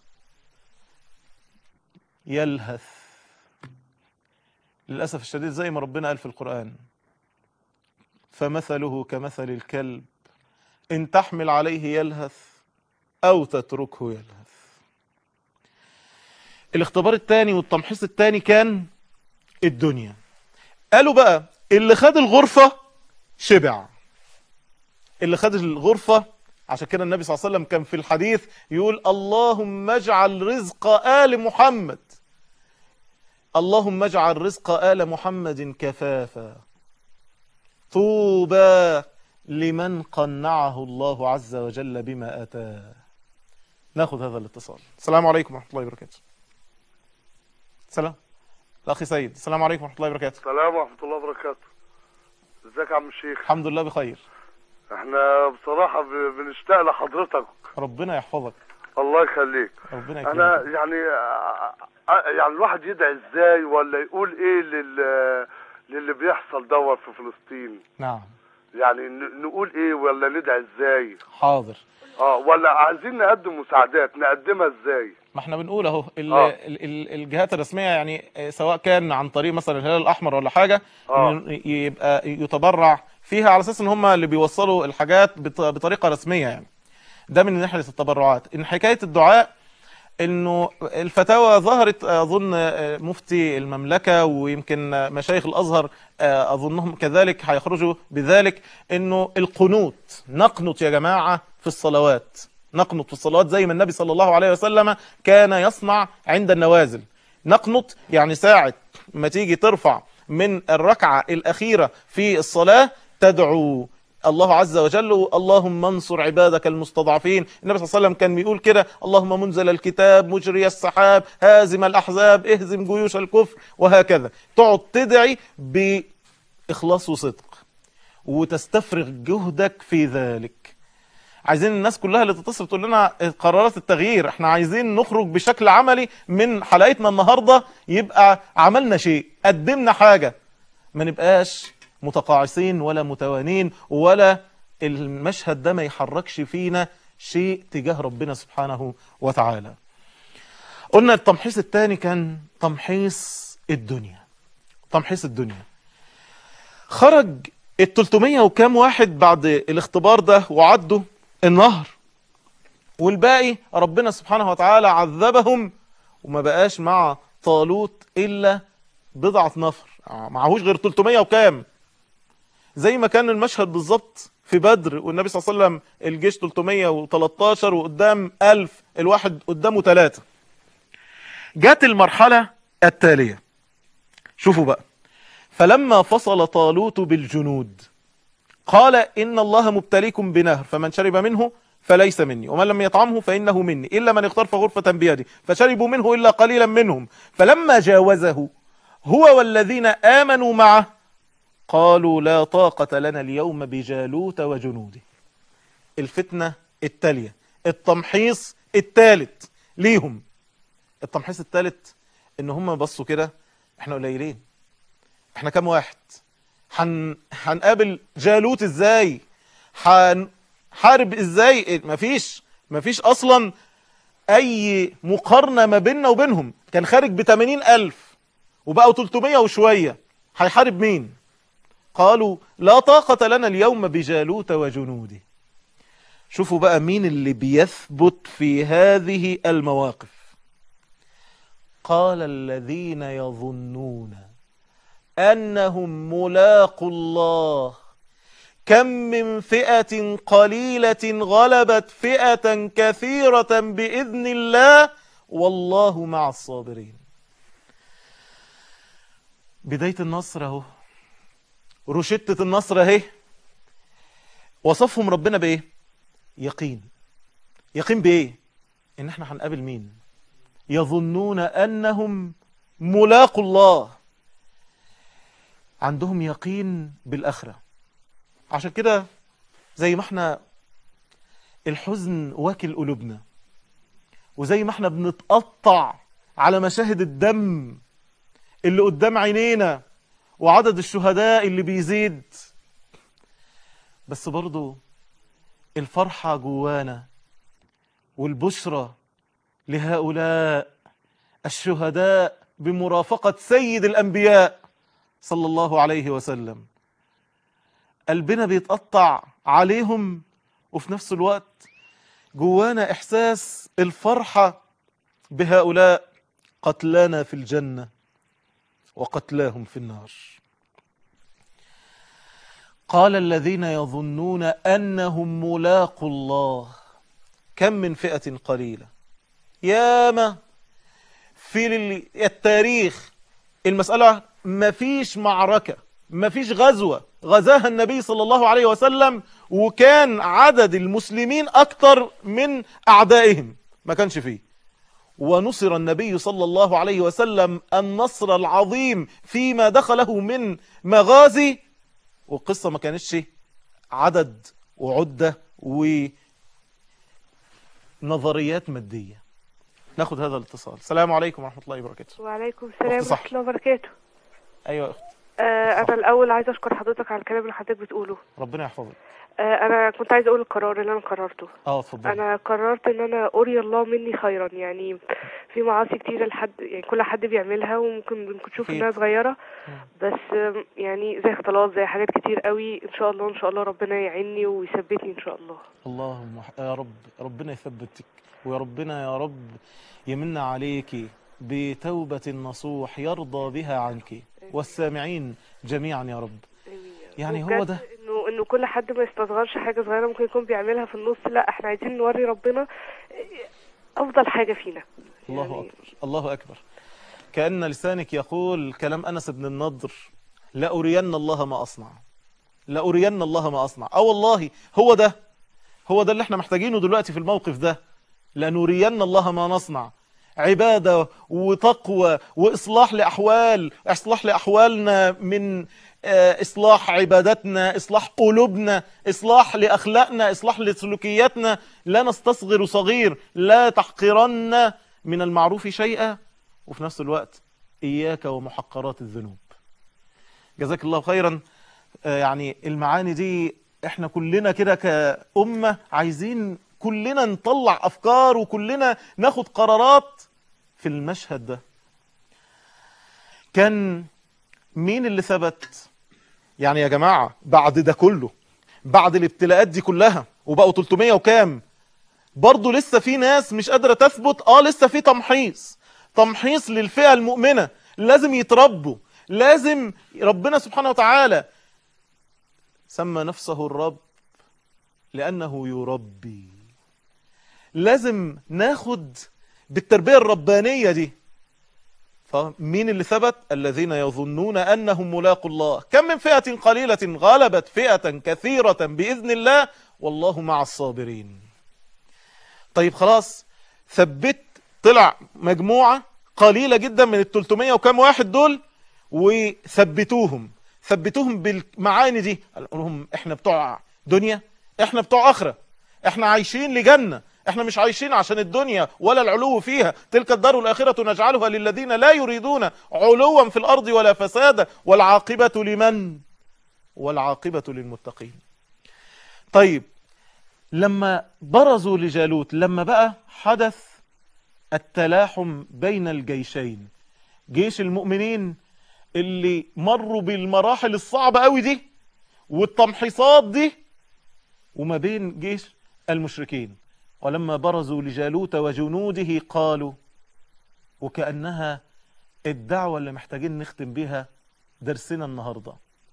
يلهث للأسف الشديد زي ما ربنا قال في القرآن فمثله كمثل الكلب إن تحمل عليه يلهث أو تتركه يلهث الاختبار الثاني والتمحيص الثاني كان الدنيا قالوا بقى اللي خد الغرفة شبع اللي خد الغرفة عشان كده النبي صلى الله عليه وسلم كان في الحديث يقول اللهم اجعل رزق آل محمد اللهم اجعل رزق آل محمد كفافا طوبى لمن قنعه الله عز وجل بما آتاه ناخذ هذا الاتصال السلام عليكم ورحمة الله وبركاته سلام الأخي سيد السلام عليكم ورحمة الله وبركاته السلام ورحمة الله وبركاته ازيك يا عم الشيخ الحمد لله بخير احنا بصراحة ب- بنشتاق لحضرتك ربنا يحفظك الله يخليك ربنا انا يكرمك يعني آه، آه، يعني الواحد يدعي ازاي ولا يقول ايه لل للي بيحصل دوت في فلسطين نعم يعني ن- نقول ايه ولا ندعي ازاي حاضر اه ولا عايزين نقدم مساعدات نقدمها ازاي ما احنا بنقول اهو ال- آه. ال- ال- الجهات الرسميه يعني آه، سواء كان عن طريق مثلا الهلال الاحمر ولا حاجه آه. إن يبقى يتبرع فيها على اساس ان هم اللي بيوصلوا الحاجات بط- بطريقه رسميه يعني ده من ناحيه التبرعات ان حكايه الدعاء انه الفتاوى ظهرت اظن آه، مفتي المملكه ويمكن آه، مشايخ الازهر آه، اظنهم كذلك هيخرجوا بذلك انه القنوت نقنط يا جماعه في الصلوات نقنط في الصلوات زي ما النبي صلى الله عليه وسلم كان يصنع عند النوازل نقنط يعني ساعه ما تيجي ترفع من الركعه الاخيره في الصلاه تدعو الله عز وجل اللهم انصر عبادك المستضعفين النبي صلى الله عليه وسلم كان بيقول كده اللهم منزل الكتاب مجري السحاب هازم الأحزاب اهزم جيوش الكفر وهكذا تقعد تدعي بإخلاص وصدق وتستفرغ جهدك في ذلك عايزين الناس كلها اللي تتصل تقول لنا قرارات التغيير احنا عايزين نخرج بشكل عملي من حلقتنا النهاردة يبقى عملنا شيء قدمنا حاجة ما نبقاش متقاعسين ولا متوانين ولا المشهد ده ما يحركش فينا شيء تجاه ربنا سبحانه وتعالى قلنا التمحيص الثاني كان تمحيص الدنيا تمحيص الدنيا خرج ال 300 وكام واحد بعد الاختبار ده وعدوا النهر والباقي ربنا سبحانه وتعالى عذبهم وما بقاش مع طالوت إلا بضعة نفر معهوش غير 300 وكام زي ما كان المشهد بالظبط في بدر والنبي صلى الله عليه وسلم الجيش 313 وقدام 1000 الواحد قدامه ثلاثة جت المرحلة التالية شوفوا بقى فلما فصل طالوت بالجنود قال إن الله مبتليكم بنهر فمن شرب منه فليس مني ومن لم يطعمه فإنه مني إلا من اغترف غرفة بيده فشربوا منه إلا قليلا منهم فلما جاوزه هو والذين آمنوا معه قالوا لا طاقة لنا اليوم بجالوت وجنوده الفتنة التالية التمحيص الثالث ليهم التمحيص الثالث ان هم بصوا كده احنا قليلين احنا كام واحد هن... هنقابل جالوت ازاي هنحارب ازاي مفيش مفيش اصلا اي مقارنة ما بيننا وبينهم كان خارج ب 80 الف وبقوا 300 وشوية هيحارب مين قالوا لا طاقة لنا اليوم بجالوت وجنوده شوفوا بقى مين اللي بيثبت في هذه المواقف قال الذين يظنون أنهم ملاقوا الله كم من فئة قليلة غلبت فئة كثيرة بإذن الله والله مع الصابرين بداية النصر اهو روشتة النصر اهي وصفهم ربنا بايه يقين يقين بايه ان احنا هنقابل مين يظنون انهم ملاقوا الله عندهم يقين بالاخره عشان كده زي ما احنا الحزن واكل قلوبنا وزي ما احنا بنتقطع على مشاهد الدم اللي قدام عينينا وعدد الشهداء اللي بيزيد بس برضو الفرحة جوانا والبشرى لهؤلاء الشهداء بمرافقة سيد الأنبياء صلى الله عليه وسلم قلبنا بيتقطع عليهم وفي نفس الوقت جوانا إحساس الفرحة بهؤلاء قتلانا في الجنة وقتلاهم في النار قال الذين يظنون أنهم ملاقوا الله كم من فئة قليلة ياما في التاريخ المسألة مفيش معركة مفيش غزوة غزاها النبي صلى الله عليه وسلم وكان عدد المسلمين أكتر من أعدائهم ما كانش فيه ونصر النبي صلى الله عليه وسلم النصر العظيم فيما دخله من مغازي والقصة ما كانتش عدد وعدة ونظريات مادية ناخد هذا الاتصال السلام عليكم ورحمة الله وبركاته وعليكم السلام أخت صح. ورحمة الله وبركاته أيوة يا أخت آه أنا الأول عايزة أشكر حضرتك على الكلام اللي حضرتك بتقوله ربنا يحفظك آه أنا كنت عايزة أقول القرار اللي أنا قررته اه اتفضل أنا قررت إن أنا أري الله مني خيرا يعني في معاصي كتيرة لحد يعني كل حد بيعملها وممكن ممكن تشوف أكيد. إنها صغيرة مم. بس آم، يعني زي اختلاط زي حاجات كتير قوي إن شاء الله إن شاء الله ربنا يعيني ويثبتني إن شاء الله اللهم ح- يا رب ربنا يثبتك ويا ربنا يا رب يمن عليك بتوبة نصوح يرضى بها عنك والسامعين جميعا يا رب يعني هو وبجد ده انه انه كل حد ما يستصغرش حاجه صغيره ممكن يكون بيعملها في النص لا احنا عايزين نوري ربنا افضل حاجه فينا الله يعني- أكبر الله أكبر كأن لسانك يقول كلام أنس بن النضر لأرين الله ما أصنع لأرين الله ما أصنع أو والله هو ده هو ده اللي احنا محتاجينه دلوقتي في الموقف ده لنرين الله ما نصنع عبادة وتقوى وإصلاح لأحوال إصلاح لأحوالنا من آه، إصلاح عبادتنا إصلاح قلوبنا إصلاح لأخلاقنا إصلاح لسلوكياتنا لا نستصغر صغير لا تحقرن من المعروف شيئا وفي نفس الوقت إياك ومحقرات الذنوب جزاك الله خيرا آه، يعني المعاني دي احنا كلنا كده كأمة عايزين كلنا نطلع أفكار وكلنا ناخد قرارات في المشهد ده كان مين اللي ثبت يعني يا جماعة بعد ده كله بعد الابتلاءات دي كلها وبقوا 300 وكام برضه لسه في ناس مش قادرة تثبت اه لسه في تمحيص تمحيص للفئة المؤمنة لازم يتربوا لازم ربنا سبحانه وتعالى سمى نفسه الرب لأنه يربي لازم ناخد بالتربية الربانية دي فمين اللي ثبت الذين يظنون أنهم ملاقوا الله كم من فئة قليلة غلبت فئة كثيرة بإذن الله والله مع الصابرين طيب خلاص ثبت طلع مجموعة قليلة جدا من ال 300 وكم واحد دول وثبتوهم ثبتوهم بالمعاني دي قال لهم احنا بتوع دنيا احنا بتوع اخره احنا عايشين لجنة احنا مش عايشين عشان الدنيا ولا العلو فيها تلك الدار الآخرة نجعلها للذين لا يريدون علوا في الأرض ولا فسادا والعاقبة لمن والعاقبة للمتقين طيب لما برزوا لجالوت لما بقى حدث التلاحم بين الجيشين جيش المؤمنين اللي مروا بالمراحل الصعبة قوي دي والتمحيصات دي وما بين جيش المشركين ولما برزوا لجالوت وجنوده قالوا وكأنها الدعوة اللي محتاجين نختم بها درسنا النهاردة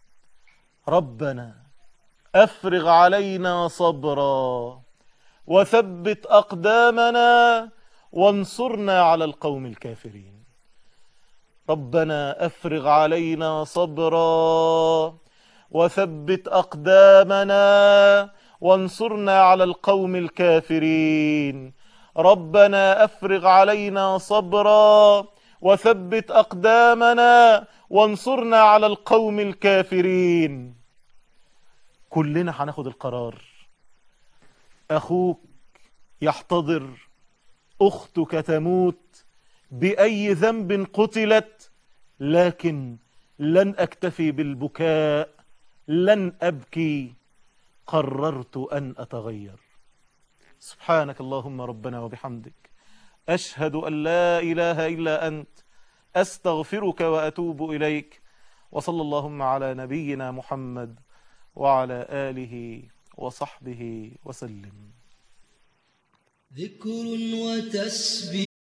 ربنا أفرغ علينا صبرا وثبت أقدامنا وانصرنا على القوم الكافرين ربنا أفرغ علينا صبرا وثبت أقدامنا وانصرنا على القوم الكافرين ربنا أفرغ علينا صبرا وثبت أقدامنا وانصرنا على القوم الكافرين كلنا هناخد القرار أخوك يحتضر أختك تموت بأي ذنب قتلت لكن لن أكتفي بالبكاء لن أبكي قررت أن أتغير سبحانك اللهم ربنا وبحمدك أشهد أن لا إله إلا أنت أستغفرك وأتوب إليك وصلى اللهم على نبينا محمد وعلى آله وصحبه وسلم ذكر وتسبيح